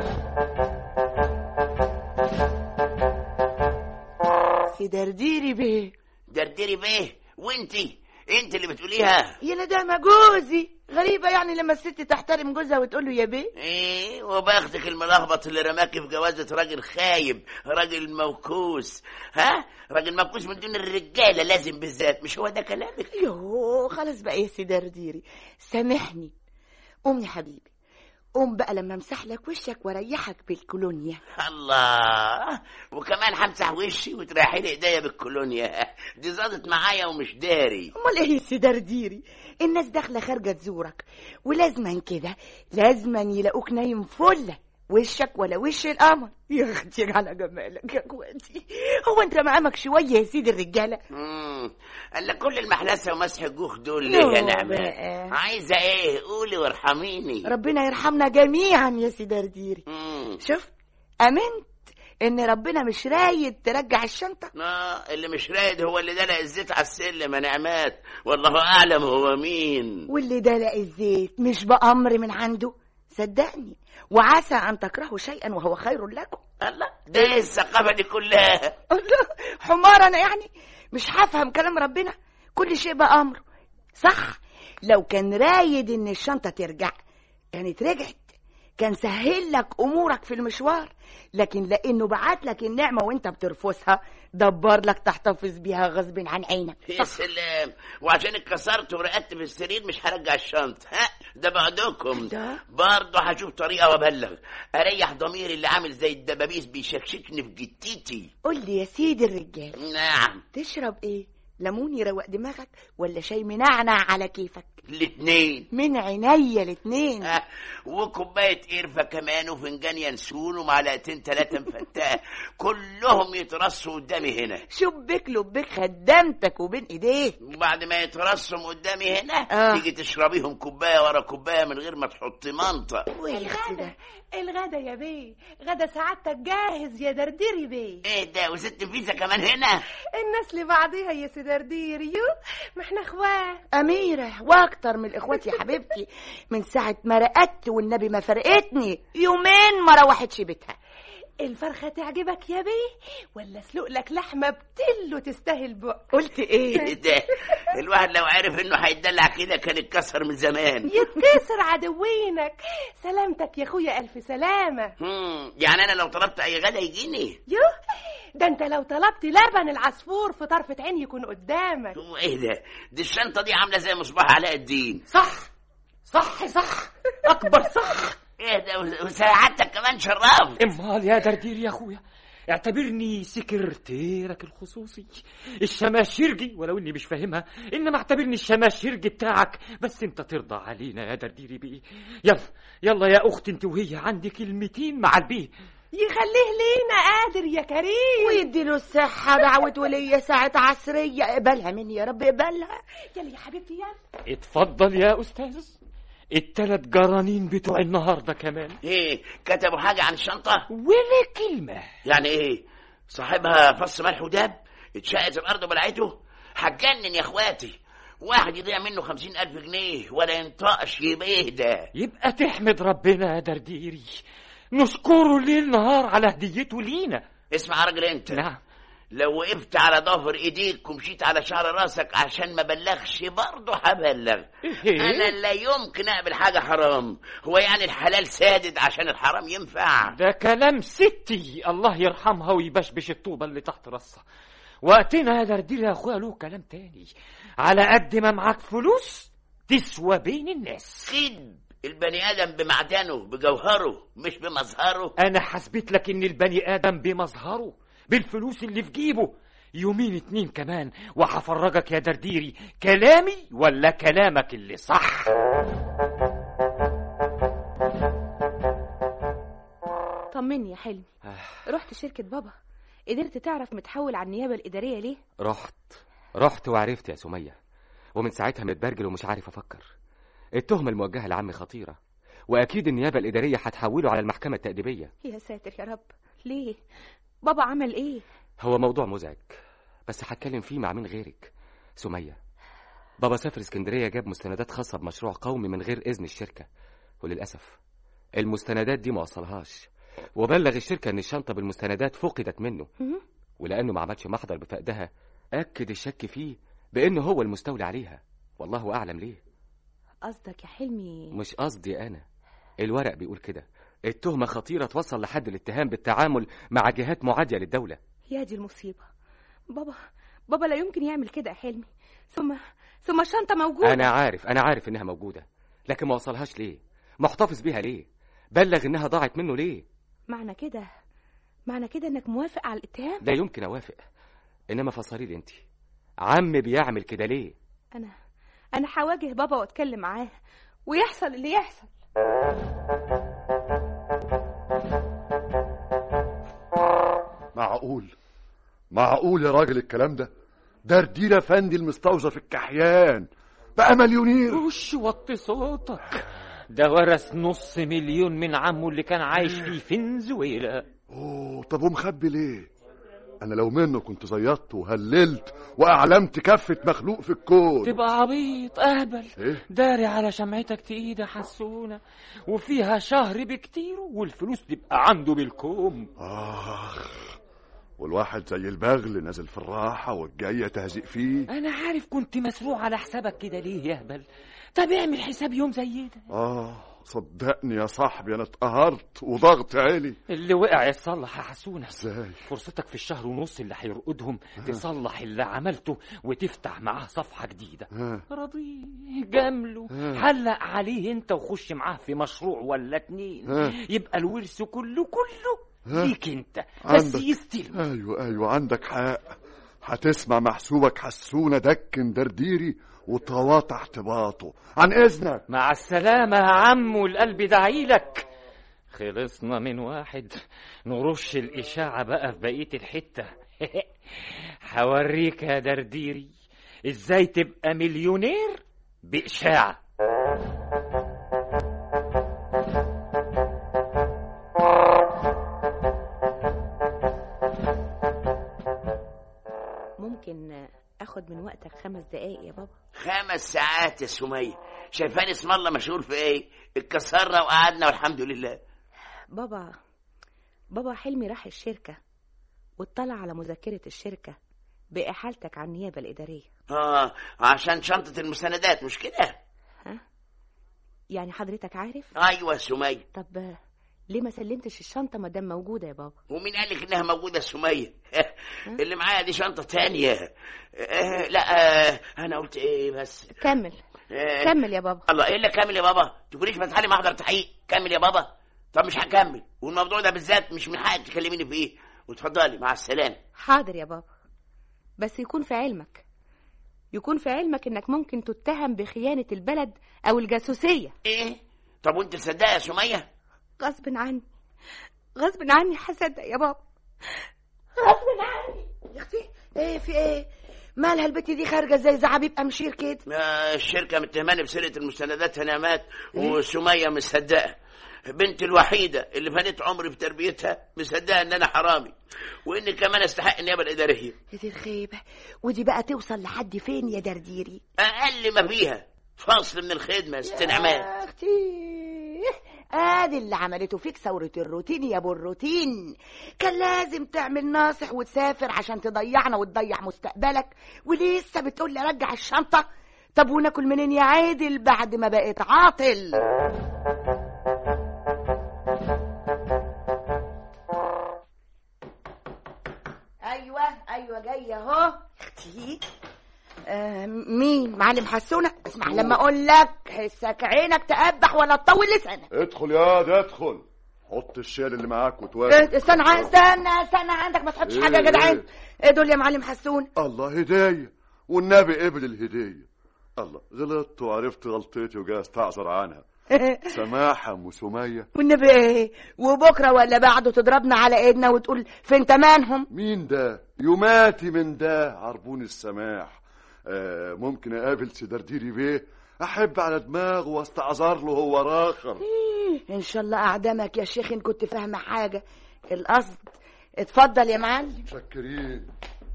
سيدرديري بيه دردري بيه وانتي انت اللي بتقوليها يا ندامة جوزي غريبة يعني لما الست تحترم جوزها وتقول له يا بيه ايه وباخدك الملخبط اللي رماكي في جوازة راجل خايب راجل موكوس ها راجل موكوس من دون الرجالة لازم بالذات مش هو ده كلامك يوه خلاص بقى يا سيدرديري سامحني قوم يا حبيبي قوم بقى لما امسح لك وشك واريحك بالكولونيا الله وكمان همسح وشي وتريحي لي ايديا بالكولونيا دي زادت معايا ومش داري امال ايه يا سيدرديري الناس داخله خارجه تزورك ولازما كده لازما يلاقوك نايم فله وشك ولا وش القمر يا اختي على جمالك يا اخواتي هو انت مقامك شويه يا سيدي الرجاله امم قال لك كل المحلسه ومسح الجوخ دول ليه يا يوه نعمة بقى. عايزه ايه قولي وارحميني ربنا يرحمنا جميعا يا سيدرديري امم شفت امنت ان ربنا مش رايد ترجع الشنطه اه اللي مش رايد هو اللي دلق الزيت على السلم يا نعمات والله اعلم هو مين واللي دلق الزيت مش بامر من عنده صدقني وعسى ان تكرهوا شيئا وهو خير لكم الله ده ايه الثقافه دي كلها الله حمار انا يعني مش هفهم كلام ربنا كل شيء بأمره صح لو كان رايد ان الشنطة ترجع كانت رجعت كان سهل لك امورك في المشوار لكن لانه بعت لك النعمة وانت بترفضها دبر لك تحتفظ بيها غصب عن عينك يا سلام وعشان اتكسرت ورقدت في السرير مش هرجع الشنطه ها ده بعدكم ده؟ برضه هشوف طريقه وابلغ اريح ضميري اللي عامل زي الدبابيس بيشكشكني في جتتي قول لي يا سيدي الرجال نعم تشرب ايه ليمون يروق دماغك ولا شاي منعنع على كيفك الاتنين من عينيا الاتنين آه، وكوبايه قرفه كمان وفنجان ينسون ومعلقتين ثلاثه مفتاه كلهم يترصوا قدامي هنا شبك لبك خدمتك وبين ايديه وبعد ما يترصوا قدامي هنا آه. تيجي تشربيهم كوبايه ورا كوبايه من غير ما تحطي منطق وايه يا اختي ده الغدا الغدا يا بيه غدا سعادتك جاهز يا درديري بيه ايه ده وست فيزا كمان هنا الناس لبعضيها يا سي درديري يو ما احنا اخوات أميرة وأكتر من الإخوات يا حبيبتي من ساعة ما رقدت والنبي ما فرقتني يومين ما روحتش بيتها الفرخة تعجبك يا بيه ولا اسلق لك لحمة بتلو تستاهل بق قلت إيه ايه ده الواحد لو عرف انه هيدلع كده كان اتكسر من زمان يتكسر عدوينك سلامتك يا اخويا الف سلامة مم، يعني انا لو طلبت اي غدا يجيني يو ده انت لو طلبت لبن العصفور في طرفة عين يكون قدامك ايه ده دي الشنطه دي عامله زي مصباح علاء الدين صح صح صح اكبر صح ايه ده و- وساعدتك كمان شراف امال يا دردير يا اخويا اعتبرني سكرتيرك الخصوصي الشماشرجي ولو اني مش فاهمها انما اعتبرني الشماشرجي بتاعك بس انت ترضى علينا يا درديري بيه يلا يلا يا اختي انت وهي عندي كلمتين مع البيه يخليه لينا قادر يا كريم ويديله الصحة دعوة ولية ساعة عصرية اقبلها مني يا رب اقبلها يلا يا حبيبتي يلا اتفضل يا استاذ التلات جرانين بتوع النهارده كمان ايه كتبوا حاجه عن الشنطه ولا كلمه يعني ايه صاحبها فص ملح وداب اتشقت الارض وبلعته هتجنن يا اخواتي واحد يضيع منه خمسين ألف جنيه ولا ينطقش يبقى يهدى يبقى تحمد ربنا يا درديري نشكره ليل نهار على هديته لينا اسمع يا راجل انت نعم لو وقفت على ظهر ايديك ومشيت على شعر راسك عشان ما بلغش برضه هبلغ إيه؟ انا لا يمكن اقبل حاجه حرام هو يعني الحلال سادد عشان الحرام ينفع ده كلام ستي الله يرحمها ويبشبش الطوبة اللي تحت راسها وقتنا يا دردير يا اخويا له كلام تاني على قد ما معاك فلوس تسوى بين الناس كذب البني ادم بمعدنه بجوهره مش بمظهره انا حسبت لك ان البني ادم بمظهره بالفلوس اللي في جيبه يومين اتنين كمان وهفرجك يا درديري كلامي ولا كلامك اللي صح طمني يا حلمي رحت شركة بابا قدرت تعرف متحول على النيابة الإدارية ليه؟ رحت رحت وعرفت يا سمية ومن ساعتها متبرجل ومش عارف أفكر التهمة الموجهة لعمي خطيرة وأكيد النيابة الإدارية هتحوله على المحكمة التأديبية يا ساتر يا رب ليه؟ بابا عمل إيه؟ هو موضوع مزعج بس هتكلم فيه مع مين غيرك سمية بابا سافر اسكندرية جاب مستندات خاصة بمشروع قومي من غير إذن الشركة وللأسف المستندات دي ما وصلهاش وبلغ الشركة إن الشنطة بالمستندات فقدت منه هم؟ ولأنه ما عملش محضر بفقدها أكد الشك فيه بأنه هو المستولي عليها والله أعلم ليه قصدك يا حلمي مش قصدي أنا الورق بيقول كده التهمة خطيرة توصل لحد الاتهام بالتعامل مع جهات معادية للدولة يا دي المصيبة بابا بابا لا يمكن يعمل كده يا حلمي ثم ثم الشنطة موجودة أنا عارف أنا عارف إنها موجودة لكن ما وصلهاش ليه محتفظ بيها ليه بلغ إنها ضاعت منه ليه معنى كده معنى كده انك موافق على الاتهام لا يمكن أوافق إنما فصلي لي أنت عم بيعمل كده ليه انا انا هواجه بابا واتكلم معاه ويحصل اللي يحصل معقول معقول يا راجل الكلام ده ده رديل افندي المستوجر في الكحيان بقى مليونير وش وطي صوتك ده ورث نص مليون من عمه اللي كان عايش في فنزويلا اوه طب ومخبي ليه انا لو منه كنت زيطت وهللت واعلمت كفة مخلوق في الكون تبقى عبيط اهبل ايه داري على شمعتك تقيدة حسونة وفيها شهر بكتير والفلوس تبقى عنده بالكوم اخ والواحد زي البغل نازل في الراحة والجاية تهزئ فيه انا عارف كنت مسروع على حسابك كده ليه يا هبل طب اعمل حساب يوم زي ده اه صدقني يا صاحبي انا اتقهرت وضغط عالي اللي وقع يتصلح يا حسونة ازاي فرصتك في الشهر ونص اللي هيرقدهم تصلح اللي عملته وتفتح معاه صفحة جديدة ها. رضيه جامله ها. حلق عليه انت وخش معاه في مشروع ولا اتنين ها. يبقى الورث كله كله ها. ليك انت بس عندك- يستلم ايوه ايوه عندك حق هتسمع محسوبك حسونة دكن درديري وطواه تحت باطه عن اذنك مع السلامة يا عم والقلب دعيلك خلصنا من واحد نرش الإشاعة بقى في بقية الحتة هوريك يا درديري ازاي تبقى مليونير بإشاعة ممكن اخد من وقتك خمس دقايق يا بابا خمس ساعات يا سمية شايفاني اسم الله مشهور في ايه اتكسرنا وقعدنا والحمد لله بابا بابا حلمي راح الشركة واطلع على مذكرة الشركة بإحالتك عن النيابة الإدارية اه عشان شنطة المستندات مش كده يعني حضرتك عارف ايوه يا سمية طب آه، ليه ما سلمتش الشنطة ما دام موجودة يا بابا ومين قال لك انها موجودة يا سمية اللي معايا دي شنطة تانية آه لا آه انا قلت ايه بس كمل آه كمل يا بابا الله ايه اللي كمل يا بابا تقوليش ما تحلي محضر تحقيق كمل يا بابا طب مش هكمل والموضوع ده بالذات مش من حقك تكلميني فيه وتفضلي مع السلامة حاضر يا بابا بس يكون في علمك يكون في علمك انك ممكن تتهم بخيانة البلد او الجاسوسية ايه طب وانت تصدقي يا سمية غصب عني غصب عني هصدق يا بابا غصب عني يا اختي ايه في ايه مالها البت دي خارجه زي زعابيب امشير كده آه، الشركة متهماني بسرقة المستندات هنامات وسمية مصدقة بنتي الوحيدة اللي فنيت عمري في تربيتها مصدقة ان انا حرامي واني كمان استحق النيابة الادارية يا دي الخيبه ودي بقى توصل لحد فين يا درديري اقل ما فيها فاصل من الخدمة يا ست نعمان يا اختي ادي اللي عملته فيك ثورة الروتين يا ابو الروتين كان لازم تعمل ناصح وتسافر عشان تضيعنا وتضيع مستقبلك ولسه بتقول لي رجع الشنطة طب وناكل منين يا عادل بعد ما بقيت عاطل ايوه ايوه جايه اهو اختي آه مين معلم حسونه اسمع لما اقول لك حسك عينك تقبح ولا تطول لسانك ادخل يا ده ادخل حط الشال اللي معاك وتواجه إيه، استنى ع- استنى استنى عندك ما تحطش إيه، حاجه يا جدعان إيه؟ ايه دول يا معلم حسون الله هداية والنبي قبل الهدية الله غلطت وعرفت غلطتي وجاي استعذر عنها سماحة ام سمية والنبي ايه وبكره ولا بعده تضربنا على ايدنا وتقول فين تمانهم مين ده يوماتي من ده عربون السماح آه ممكن اقابل سدرديري بيه احب على دماغه واستعذر له هو راخر ان شاء الله اعدمك يا شيخ ان كنت فاهمه حاجه القصد اتفضل يا معلم متشكرين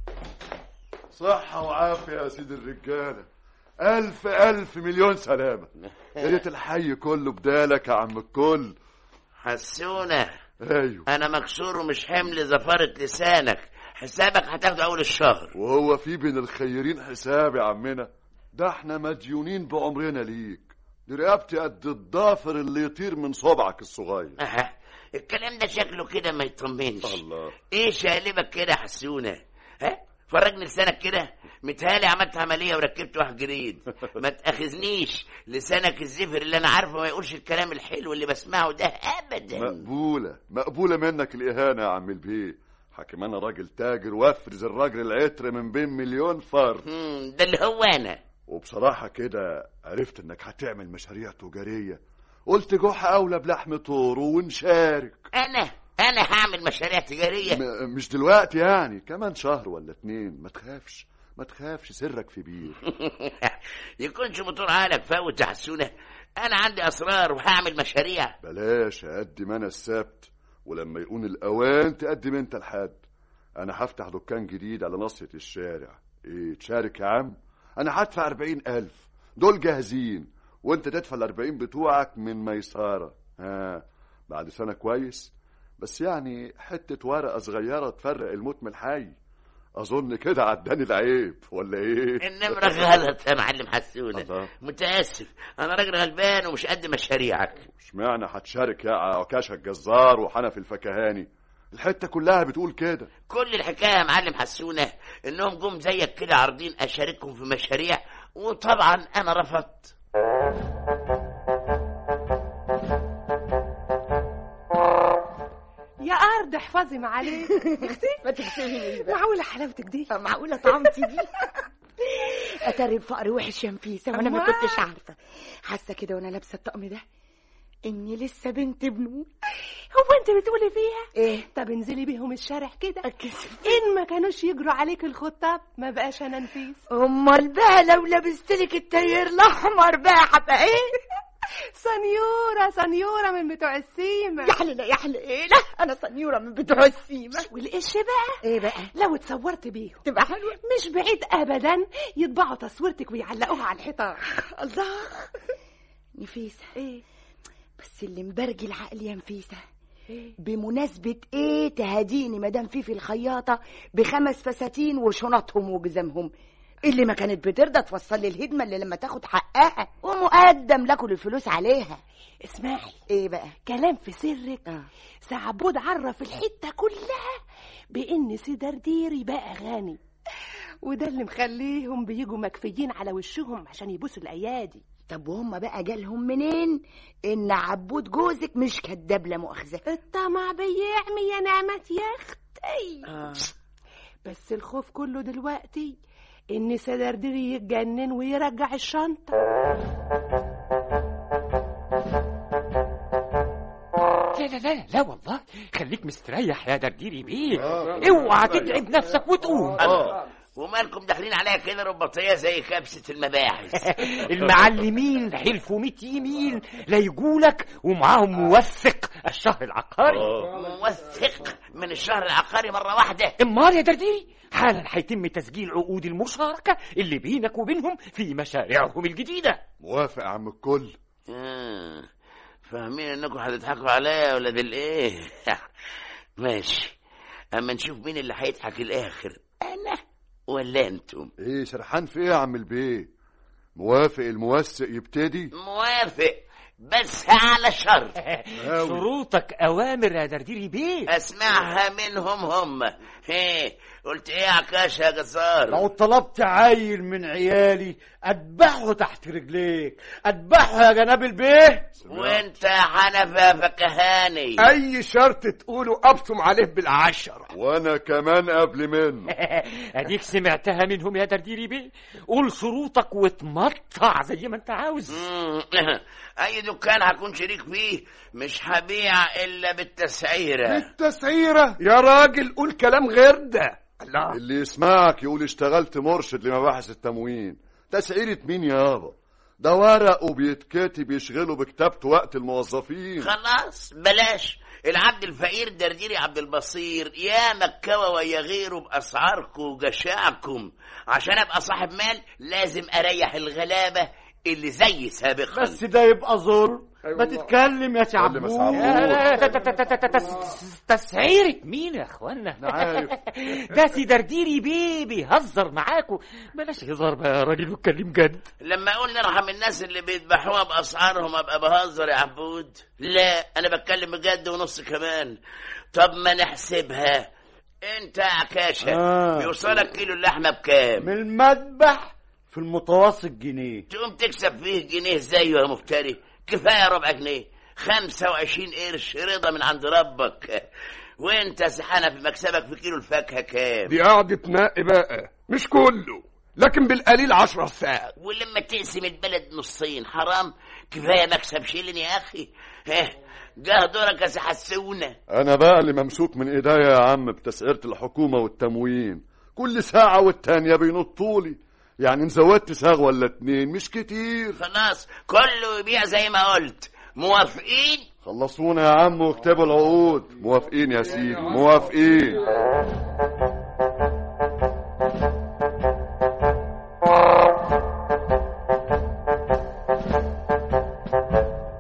صحة وعافية يا سيد الرجالة ألف ألف مليون سلامة يا ريت الحي كله بدالك يا عم الكل حسونة أيوه انا مكسور ومش حمل زفارة لسانك حسابك هتاخده اول الشهر وهو في بين الخيرين حساب يا عمنا ده احنا مديونين بعمرنا ليك دي رقبتي قد الضافر اللي يطير من صبعك الصغير أها. الكلام ده شكله كده ما يطمنش الله ايه شقلبك كده يا حسونة ها فرجني لسانك كده متهالي عملت عملية وركبت واحد جديد ما تأخذنيش لسانك الزفر اللي انا عارفه ما يقولش الكلام الحلو اللي بسمعه ده ابدا مقبولة مقبولة منك الإهانة يا عم البيه حكم أنا راجل تاجر وافرز الراجل العطر من بين مليون فرد مم، ده اللي هو انا وبصراحة كده عرفت إنك هتعمل مشاريع تجارية قلت جحا أولى بلحم طوره ونشارك انا انا هعمل مشاريع تجارية م- مش دلوقتي يعني كمان شهر ولا اتنين ما تخافش ما تخافش سرك في بير يكونش موتور عقلك فوت يا حسونة انا عندي اسرار وهعمل مشاريع بلاش أقدم أنا السبت ولما يكون الأوان تقدم أنت الحد أنا هفتح دكان جديد على ناصية الشارع إيه تشارك يا عم أنا هدفع أربعين ألف دول جاهزين وأنت تدفع الأربعين بتوعك من ميسارة ها بعد سنة كويس بس يعني حتة ورقة صغيرة تفرق الموت من الحي اظن كده عداني العيب ولا ايه النمرة غلط يا معلم حسونة الله. متأسف أنا راجل غلبان ومش قد مشاريعك اشمعنى هتشارك يا عكاشة الجزار وحنفي الفكهاني الحتة كلها بتقول كده كل الحكاية يا معلم حسونة إنهم جم زيك كده عارضين أشاركهم في مشاريع وطبعا أنا رفضت يا ارض احفظي ما عليك اختي ما تكسبني معقوله حلاوتك دي معقولة طعمتي دي اتاري الفقر وحش يا نفيسة وانا ما أمال؟ كنتش عارفة حاسة كده وانا لابسة الطقم ده اني لسه بنت بنوت هو انت بتقولي فيها ايه طب انزلي بيهم الشارع كده أتكسف. ان ما كانوش يجروا عليك الخطاب ما بقاش انا نفيس امال بقى لو لبستلك التاير الاحمر بقى هبقى ايه سنيوره سنيوره من بتوع السيما يحلى لا يحلى ايه لا انا سنيورة من بتوع السيمة والقش بقى ايه بقى لو اتصورت بيهم تبقى حلوة مش بعيد ابدا يطبعوا تصويرتك ويعلقوها على الحيطان الله نفيسة ايه بس اللي مبرجل عقلي يا نفيسة ايه بمناسبة ايه تهديني مدام فيفي الخياطة بخمس فساتين وشنطهم وجزمهم اللي ما كانت بترضى توصل لي الهدمة اللي لما تاخد حقها ومقدم لكل الفلوس عليها اسمعي ايه بقى كلام في سرك آه. سعبود عرف الحتة كلها بإن سيدرديري بقى غني وده اللي مخليهم بيجوا مكفيين على وشهم عشان يبوسوا الأيادي طب وهم بقى جالهم منين ان عبود جوزك مش كداب لا مؤاخذة الطمع بيعمي يا نعمة يا أختي آه. بس الخوف كله دلوقتي إن سيدرديري يتجنن ويرجع الشنطة لا لا لا لا والله خليك مستريح يا درديري بيه اوعى تتعب نفسك وتقوم ومالكم داخلين عليا كده رباطية زي كبسة المباحث المعلمين حلفوا 100 يمين لا يجولك ومعاهم موثق الشهر العقاري موثق من الشهر العقاري مرة واحدة امال يا درديري حالا هيتم تسجيل عقود المشاركة اللي بينك وبينهم في مشاريعهم الجديدة موافق يا عم الكل آه. فاهمين انكم هتضحكوا عليا يا ولاد الايه ماشي اما نشوف مين اللي هيضحك الاخر انا ولا انتم ايه سرحان في ايه يا عم البيه موافق الموثق يبتدي موافق بس على شرط شروطك اوامر يا درديري بيه اسمعها منهم هم هي قلت ايه يا عكاش يا جزار لو طلبت عيل من عيالي اذبحه تحت رجليك اذبحه يا جناب البيه وانت يا حنفة فكهاني اي شرط تقوله ابصم عليه بالعشرة وانا كمان قبل منه اديك سمعتها منهم يا درديري بيه قول شروطك واتمطع زي ما انت عاوز مم. اي دكان هكون شريك فيه مش هبيع الا بالتسعيره التسعيرة يا راجل قول كلام غير ده الله اللي يسمعك يقول اشتغلت مرشد لمباحث التموين تسعيرة مين يابا ده ورق وبيتكتب يشغله بكتابته وقت الموظفين خلاص بلاش العبد الفقير درديري عبد البصير يا مكوى ويا غيره باسعاركم وجشاعكم عشان ابقى صاحب مال لازم اريح الغلابه اللي زي سابقا بس ده يبقى ظلم أيوة ما والله. تتكلم يا قول لي شعبون بس لا، عبود لا، ت- ت- ت- ت- تس- تسعيرة مين يا اخوانا أنا عارف ده سيدرديري بيه بيهزر معاكوا بلاش هزار بقى يا راجل واتكلم جد لما اقول نرحم الناس اللي بيذبحوها باسعارهم ابقى بهزر يا عبود لا انا بتكلم بجد ونص كمان طب ما نحسبها انت يا عكاشه آه. بيوصلك كيلو اللحمه بكام من المذبح في المتوسط جنيه تقوم تكسب فيه جنيه زيه يا مفتري كفايه ربع جنيه خمسة وعشرين قرش رضا من عند ربك وانت سحانة في مكسبك في كيلو الفاكهة كام دي قعدة نقي بقى مش كله لكن بالقليل عشرة ساعات ولما تقسم البلد نصين حرام كفاية مكسب شيلن يا أخي ها جه دورك يا سي حسونة انا بقى اللي ممسوك من ايديا يا عم بتسعيرة الحكومة والتموين كل ساعة والتانية بينطولي يعني نزودت ساغ ولا اتنين مش كتير خلاص كله يبيع زي ما قلت موافقين خلصونا يا عم واكتبوا العقود موافقين يا سيدي موافقين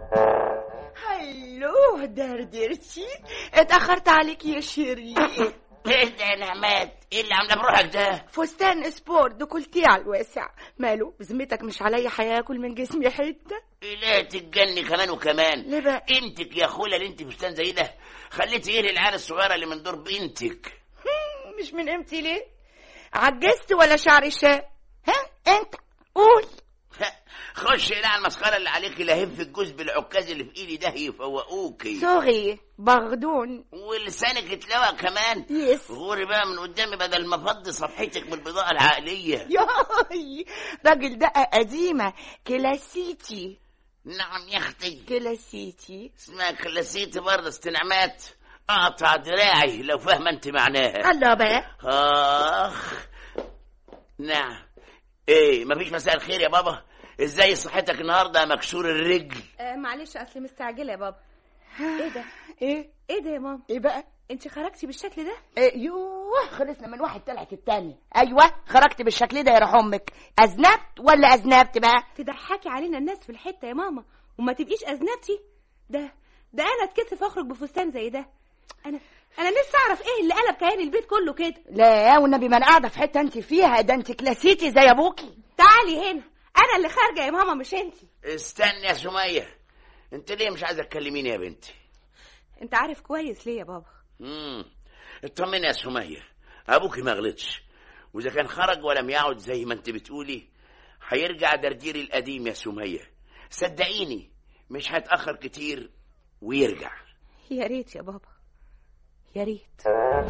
هلو دردرتي اتأخرت عليك يا شيرين ايه ده يا نعمات ايه اللي عامله بروحك ده فستان سبور ديكولتيه على الواسع ماله بذمتك مش عليا هياكل من جسمي حته لا تتجني كمان وكمان ليه بقى انتك يا خوله اللي انت فستان زي ده خليتي ايه للعيال الصغيره اللي من دور بنتك مش من امتى ليه عجزت ولا شعري شاب ها انت قول خش الى على المسخره اللي عليك لهف الجوز بالعكاز اللي في ايدي ده يفوقوكي سوري باردون ولسانك اتلوى كمان يس غوري بقى من قدامي بدل ما افضي صفحتك من البضاعه العقليه ياي راجل دقة قديمة كلاسيتي نعم يا اختي كلاسيتي اسمها كلاسيتي برضه استنعمات اقطع دراعي لو فاهمه انت معناها الله بقى اخ نعم ايه مفيش مساء الخير يا بابا ازاي صحتك النهارده مكسور الرجل آه معلش اصلي مستعجله يا بابا ايه ده ايه ايه ده يا ماما ايه بقى انت خرجتي بالشكل ده إيه يوه خلصنا من واحد طلعت التاني ايوه خرجت بالشكل ده يا روح امك اذنبت ولا اذنبت بقى تضحكي علينا الناس في الحته يا ماما وما تبقيش اذنبتي ده ده انا اتكسف اخرج بفستان زي ده انا انا نفسي اعرف ايه اللي قلب كيان البيت كله كده لا والنبي ما انا قاعده في حته انت فيها ده انت كلاسيتي زي ابوكي تعالي هنا انا اللي خارجه يا ماما مش انت استني يا سميه انت ليه مش عايزه تكلميني يا بنتي انت عارف كويس ليه يا بابا امم اطمني يا سميه ابوكي ما غلطش واذا كان خرج ولم يعد زي ما انت بتقولي هيرجع درديري القديم يا سميه صدقيني مش هيتاخر كتير ويرجع يا ريت يا بابا يا ريت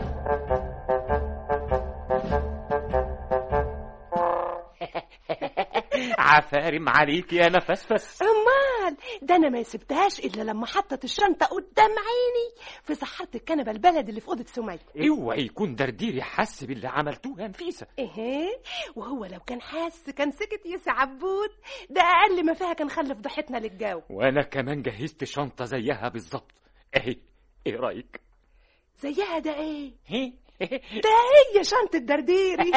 عفارم عليك يا نفسفس امال ده انا ما سبتهاش الا لما حطت الشنطه قدام عيني في صحة الكنبه البلد اللي في اوضه سميه اوعى يكون درديري حس باللي عملتوه يا نفيسه ايه وهو لو كان حاس كان سكت يا عبود ده اقل ما فيها كان خلف ضحيتنا للجو وانا كمان جهزت شنطه زيها بالظبط اهي ايه رايك زيها ده ايه هي ده هي شنطه درديري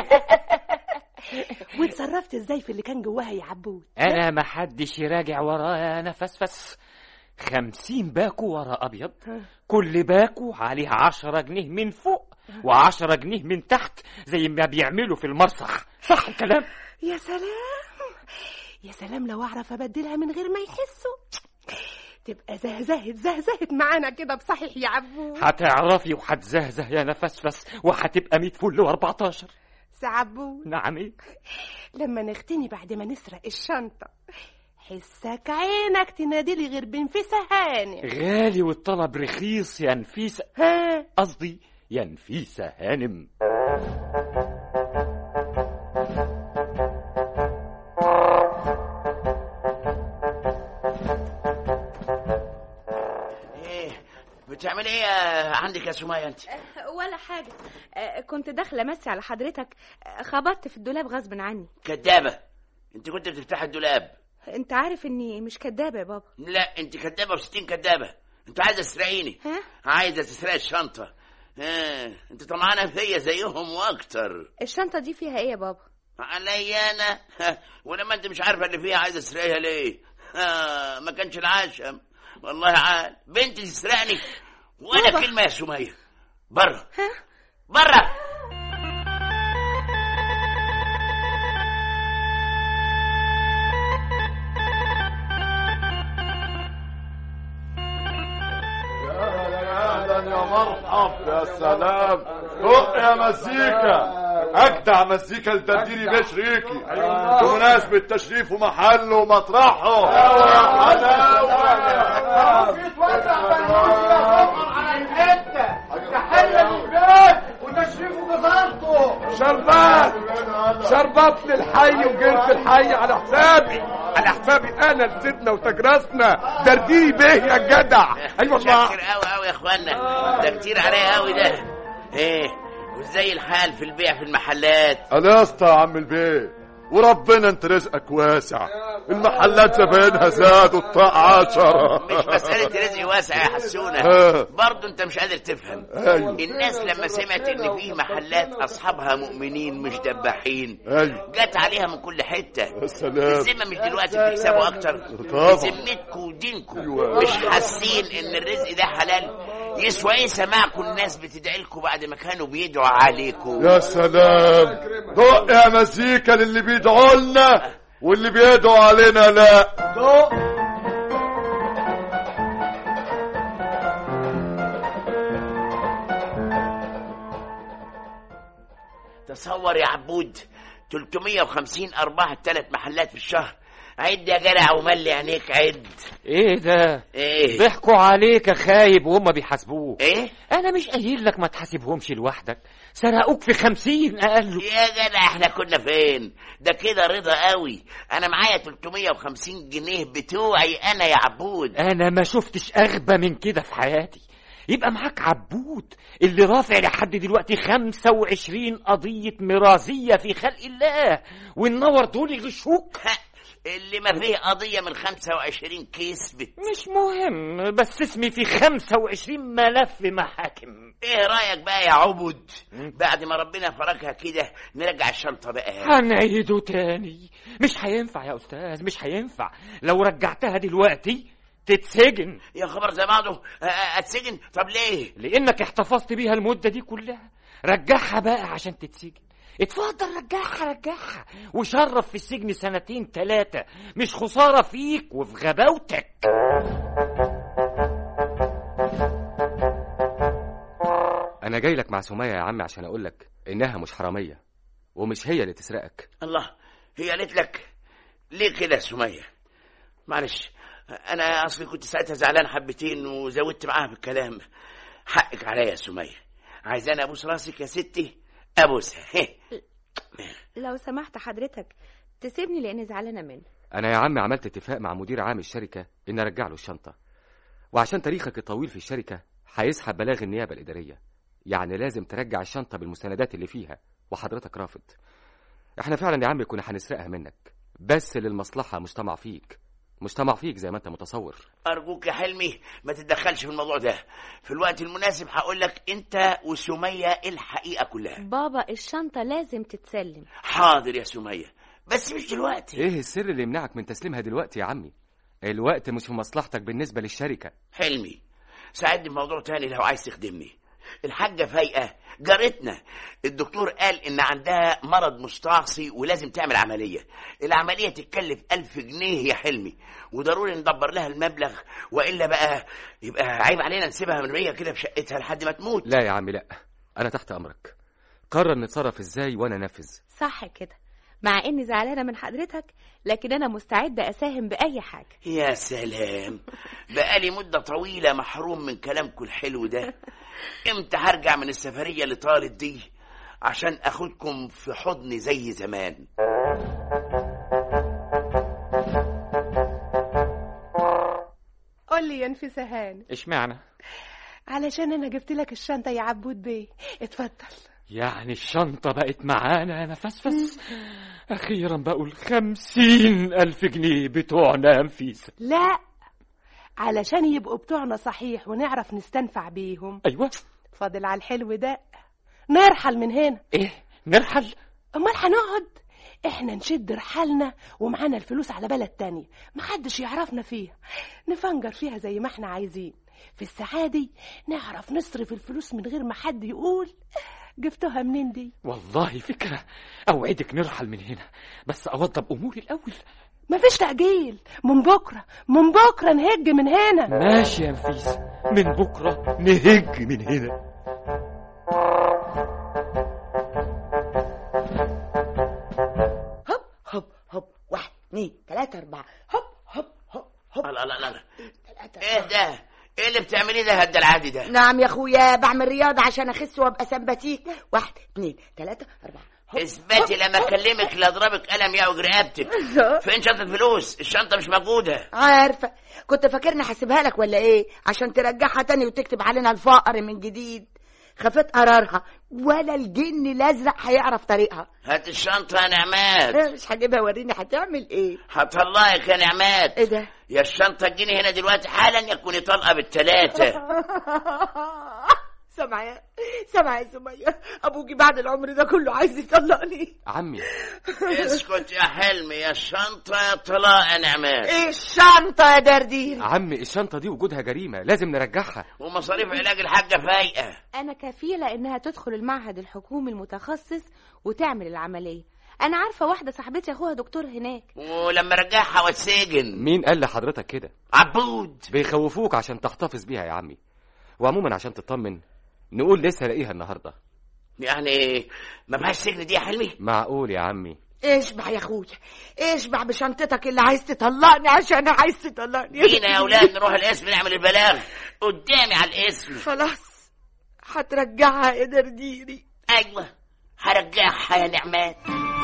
واتصرفت ازاي في اللي كان جواها يا عبود انا ما حدش يراجع ورايا انا فسفس خمسين باكو ورا ابيض كل باكو عليه عشرة جنيه من فوق وعشرة جنيه من تحت زي ما بيعملوا في المسرح صح الكلام يا سلام يا سلام لو اعرف ابدلها من غير ما يحسوا تبقى زهزهت زهزهت معانا كده بصحيح يا عبود هتعرفي وهتزهزه يا نفسفس وهتبقى 100 فل و14 سعبود نعم ايه لما نغتني بعد ما نسرق الشنطة حسك عينك تناديلي غير بنفسة هانم غالي والطلب رخيص يا نفيسة ها قصدي يا نفيسة هانم ايه بتعملي ايه يا- عندك يا سميه انت ولا حاجه آه، كنت داخله مسي على حضرتك آه، خبطت في الدولاب غصب عني كدابه انت كنت بتفتحي الدولاب انت عارف اني مش كدابه يا بابا لا انت كدابه وستين كدابه انت عايزه تسرقيني ها عايزه تسرقي الشنطه ها انت طمعانه فيا زيهم واكتر الشنطه دي فيها ايه يا بابا عليا انا ها، ولما انت مش عارفه اللي فيها عايزه تسرقيها ليه ها ما كانش العشم والله عال بنتي تسرقني ولا بابا. كلمه يا سميه بره ها بره اهلا يا مرحب يا سلام دق يا مزيكا اجدع مزيكا لتديري بيه شريكي بمناسبة تشريفه محله ومطرحه شربات شربات للحي وجرت الحي على حسابي على حسابي انا لسيدنا وتجرسنا درديري بيه يا جدع اي والله كتير قوي قوي يا اخوانا ده كتير عليا قوي ده ايه وازاي الحال في البيع في المحلات انا يا اسطى يا عم البيه وربنا انت رزقك واسع المحلات زباينها زادوا الطاق عشرة مش مسألة رزق واسع يا حسونة آه. برضه انت مش قادر تفهم أيوة. الناس لما سمعت ان فيه محلات اصحابها مؤمنين مش دباحين ايوه جت عليها من كل حتة يا سلام الذمة مش دلوقتي بتكسبوا اكتر طبعا. ذمتكم ودينكم أيوة. مش حاسين ان الرزق ده حلال يسوى ايه سماعكم الناس بتدعي لكم بعد ما كانوا بيدعوا عليكم يا سلام دق يا مزيكا للي بيدعوا لنا واللي بيدعوا علينا لا دق تصور يا عبود 350 ارباح الثلاث محلات في الشهر عد يا جدع وملي عينيك عد ايه ده ايه ضحكوا عليك يا خايب وهم بيحاسبوك ايه انا مش قايل لك ما تحاسبهمش لوحدك سرقوك في خمسين اقل يا جدع احنا كنا فين ده كده رضا قوي انا معايا 350 جنيه بتوعي انا يا عبود انا ما شفتش اغبى من كده في حياتي يبقى معاك عبود اللي رافع لحد دلوقتي 25 قضية مرازية في خلق الله والنور دول يغشوك اللي ما فيه قضية من 25 كيس بت مش مهم بس اسمي في 25 ملف محاكم ايه رأيك بقى يا عبود بعد ما ربنا فرجها كده نرجع الشنطة بقى هنعيده تاني مش هينفع يا استاذ مش هينفع لو رجعتها دلوقتي تتسجن يا خبر زي بعضه أ- أ- اتسجن طب ليه لانك احتفظت بيها المدة دي كلها رجعها بقى عشان تتسجن اتفضل رجعها رجعها وشرف في السجن سنتين ثلاثة مش خسارة فيك وفي غباوتك انا جاي لك مع سمية يا عمي عشان اقول لك انها مش حرامية ومش هي اللي تسرقك الله هي قالت لك ليه كده يا سمية معلش انا اصلي كنت ساعتها زعلان حبتين وزودت معاها في الكلام حقك عليا يا سمية عايزاني ابوس راسك يا ستي ابوسها لو سمحت حضرتك تسيبني لاني زعلانه منه انا يا عمي عملت اتفاق مع مدير عام الشركة ان ارجع له الشنطة وعشان تاريخك الطويل في الشركة هيسحب بلاغ النيابة الإدارية يعني لازم ترجع الشنطة بالمستندات اللي فيها وحضرتك رافض احنا فعلا يا عمي كنا هنسرقها منك بس للمصلحة مش طمع فيك مش طمع فيك زي ما انت متصور ارجوك يا حلمي ما تتدخلش في الموضوع ده في الوقت المناسب هقول لك انت وسمية الحقيقة كلها بابا الشنطة لازم تتسلم حاضر يا سمية بس مش دلوقتي ايه السر اللي يمنعك من تسليمها دلوقتي يا عمي الوقت مش في مصلحتك بالنسبة للشركة حلمي ساعدني في موضوع تاني لو عايز تخدمني الحاجة فايقة جارتنا الدكتور قال إن عندها مرض مستعصي ولازم تعمل عملية العملية تتكلف ألف جنيه يا حلمي وضروري ندبر لها المبلغ وإلا بقى يبقى عيب علينا نسيبها مرمية كده في شقتها لحد ما تموت لا يا عمي لا انا تحت امرك قرر نتصرف ازاي وانا انفذ صح كده مع اني زعلانة من حضرتك لكن انا مستعدة اساهم باي حاجة يا سلام بقالي مدة طويلة محروم من كلامكم الحلو ده امتى هرجع من السفرية اللي طالت دي عشان اخدكم في حضني زي زمان قول لي يا نفيسة هاني اشمعنى علشان انا جبت لك الشنطة يا عبود بيه اتفضل يعني الشنطة بقت معانا يا نفسفس أخيرا بقوا الخمسين ألف جنيه بتوعنا يا نفيسة لا علشان يبقوا بتوعنا صحيح ونعرف نستنفع بيهم أيوة فاضل على الحلو ده نرحل من هنا إيه نرحل امال هنقعد احنا نشد رحالنا ومعانا الفلوس على بلد تانية محدش يعرفنا فيها نفنجر فيها زي ما احنا عايزين في الساعة دي نعرف نصرف الفلوس من غير ما حد يقول جبتوها منين دي والله فكرة أوعدك نرحل من هنا بس أوضب أموري الأول مفيش تأجيل من بكرة من بكرة نهج من هنا ماشي يا نفيسة من بكرة نهج من هنا هوب هوب هوب واحد اتنين تلاتة أربعة هوب هوب هوب هوب لا لا لا لا ايه ده ايه اللي بتعمليه ده هد العادي ده نعم يا اخويا بعمل رياضة عشان اخس وابقى سمباتيك واحد اتنين تلاتة أربعة هوب، اثبتي هوب، لما هوب. اكلمك لا اضربك قلم يعوج رقبتك فين شنطة الفلوس الشنطة مش موجودة عارفة كنت فاكرني هسيبها لك ولا ايه عشان ترجعها تاني وتكتب علينا الفقر من جديد خفيت قرارها ولا الجن الازرق هيعرف طريقها هات الشنطة يا نعمات إيه، مش هجيبها وريني هتعمل ايه هطلعك يا نعمات ايه ده يا الشنطة تجيني هنا دلوقتي حالا يكوني طلقة بالتلاتة سامعة يا سامعة يا سمية ابوكي بعد العمر ده كله عايز يطلقني عمي اسكت يا حلمي يا شنطة يا طلاق يا نعمان ايه الشنطة يا دردير عمي الشنطة دي وجودها جريمة لازم نرجعها ومصاريف علاج الحاجة فايقة أنا كفيلة إنها تدخل المعهد الحكومي المتخصص وتعمل العملية أنا عارفة واحدة صاحبتي أخوها دكتور هناك ولما رجعها واتسجن مين قال لحضرتك كده عبود بيخوفوك عشان تحتفظ بيها يا عمي وعموما عشان تطمن نقول لسه لاقيها النهارده يعني ما فيهاش سجن دي يا حلمي معقول يا عمي اشبع يا اخويا اشبع بشنطتك اللي عايز تطلقني عشان عايز تطلقني بينا يا اولاد نروح القسم نعمل البلاغ قدامي على القسم خلاص هترجعها يا درديري ايوه هرجعها يا نعمات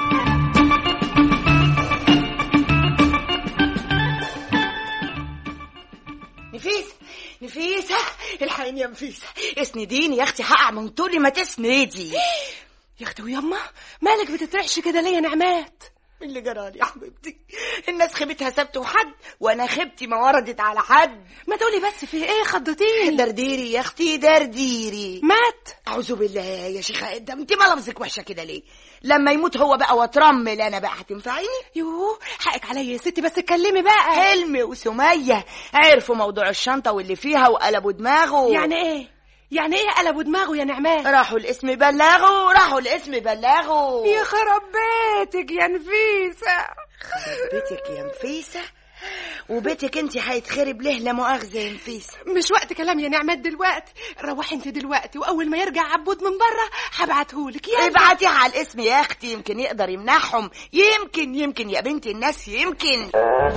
نفيسة نفيسة الحقيني يا نفيسة اسنديني يا اختي هقع من طولي ما تسندي يا اختي ويما مالك بتترعش كده ليه يا نعمات اللي جرالي يا حبيبتي الناس خيبتها سبت وحد وانا خيبتي ما وردت على حد ما تقولي بس في ايه خضتيني درديري يا اختي درديري مات اعوذ بالله يا شيخه ده انت ملمسك وحشه كده ليه لما يموت هو بقى واترمل انا بقى هتنفعيني يوه حقك عليا يا ستي بس اتكلمي بقى حلمي وسميه عرفوا موضوع الشنطه واللي فيها وقلبوا دماغه يعني ايه يعني ايه قلبوا دماغه يا نعمان راحوا الاسم بلغوا راحوا الاسم بلغوا يا خرب بيتك يا نفيسه خرب بيتك يا نفيسه وبيتك انت هيتخرب ليه لا مؤاخذه يا نفيسه مش وقت كلام يا نعمات دلوقتي روحي انت دلوقتي واول ما يرجع عبود من بره هبعتهولك يلا ابعتيها على الاسم يا اختي يمكن يقدر يمنعهم يمكن يمكن يا بنت الناس يمكن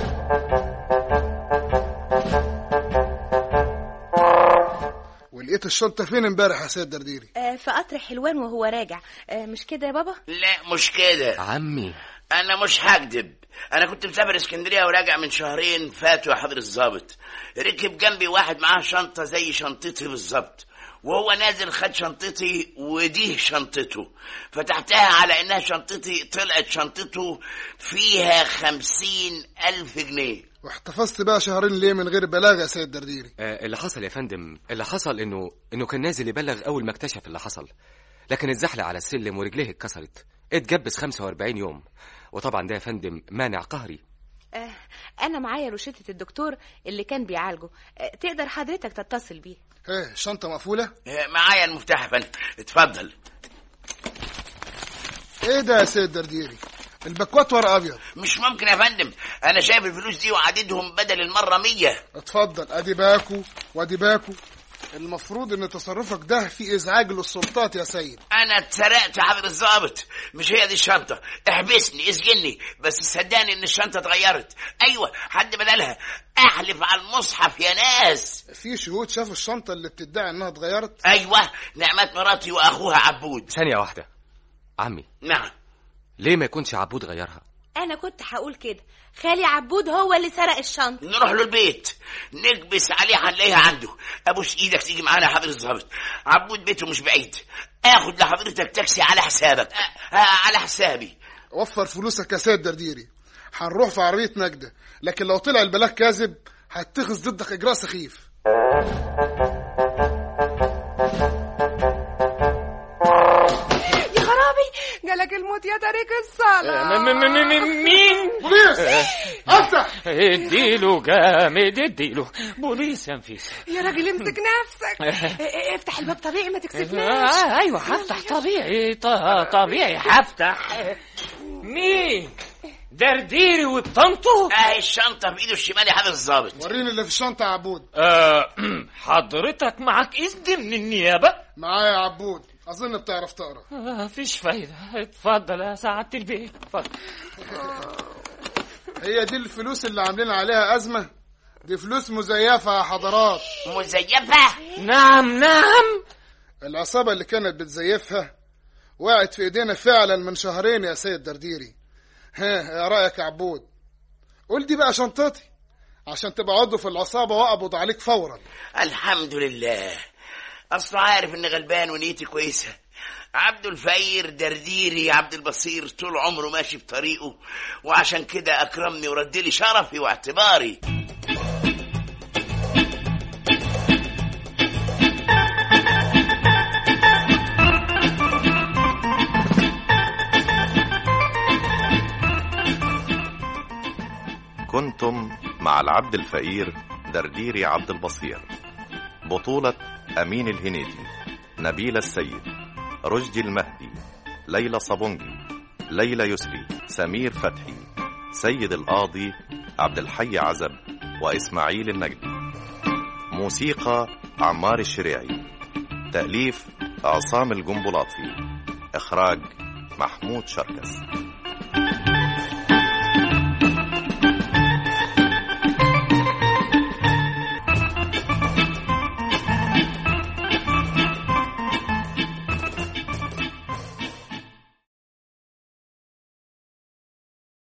ولقيت الشنطة فين امبارح يا سيد درديري آه في قطر حلوان وهو راجع آه مش كده يا بابا لا مش كده عمي انا مش هكدب انا كنت مسافر اسكندريه وراجع من شهرين فاتوا يا حضر الظابط ركب جنبي واحد معاه شنطه زي شنطتي بالظبط وهو نازل خد شنطتي ودي شنطته فتحتها على انها شنطتي طلعت شنطته فيها خمسين الف جنيه واحتفظت بقى شهرين ليه من غير بلاغ يا سيد درديري آه اللي حصل يا فندم اللي حصل انه انه كان نازل يبلغ اول ما اكتشف اللي حصل لكن اتزحلق على السلم ورجليه اتكسرت اتجبس 45 يوم وطبعا ده يا فندم مانع قهري آه انا معايا روشتة الدكتور اللي كان بيعالجه آه تقدر حضرتك تتصل بيه ايه الشنطة مقفولة آه، معايا المفتاح يا فندم اتفضل ايه ده يا سيد درديري البكوات ورق ابيض مش ممكن يا فندم انا شايف الفلوس دي وعددهم بدل المره مية اتفضل ادي باكو وادي باكو المفروض ان تصرفك ده في ازعاج للسلطات يا سيد انا اتسرقت يا حضر الظابط مش هي دي الشنطه احبسني اسجني بس صدقني ان الشنطه اتغيرت ايوه حد بدلها احلف على المصحف يا ناس في شهود شافوا الشنطة اللي بتدعي انها اتغيرت ايوه نعمات مراتي واخوها عبود ثانية واحدة عمي نعم ليه ما يكونش عبود غيرها انا كنت هقول كده خالي عبود هو اللي سرق الشنطة نروح له البيت نكبس عليه هنلاقيها عنده ابوس ايدك تيجي معانا يا حضر الظابط عبود بيته مش بعيد اخد لحضرتك تاكسي على حسابك آه آه على حسابي وفر فلوسك يا سيد درديري هنروح في عربية نجدة لكن لو طلع البلاغ كاذب هتخذ ضدك اجراء سخيف يا خرابي جالك الموت يا طريق الصلاة مين بوليس افتح اديله جامد اديله بوليس يا نفيس يا راجل امسك نفسك اه، افتح الباب طبيعي ما تكسفناش آه ايوه هفتح طبيعي ط- طبيعي هفتح مين درديري وبطنطو اهي الشنطه في ايده الشمال يا حضر الظابط وريني اللي في الشنطة يا عبود آه حضرتك معاك اذن من النيابه معايا يا عبود اظن بتعرف تقرا آه فيش فايده اتفضل يا سعاده البيت اتفضل هي دي الفلوس اللي عاملين عليها ازمة دي فلوس مزيفة يا حضرات مزيفه نعم نعم العصابة اللي كانت بتزيفها وقعت في ايدينا فعلا من شهرين يا سيد درديري ها يا رأيك يا عبود قول دي بقى شنطتي عشان تبقى عضو في العصابة واقبض عليك فورا الحمد لله اصله عارف اني غلبان ونيتي كويسه عبد الفقير درديري عبد البصير طول عمره ماشي بطريقه وعشان كده اكرمني ورد لي شرفي واعتباري عبد الفقير درديري عبد البصير بطولة أمين الهنيدي نبيل السيد رشدي المهدي ليلى صبونجي ليلى يسري سمير فتحي سيد القاضي عبد الحي عزب وإسماعيل النجدي موسيقى عمار الشريعي تأليف عصام الجنبلاطي إخراج محمود شركس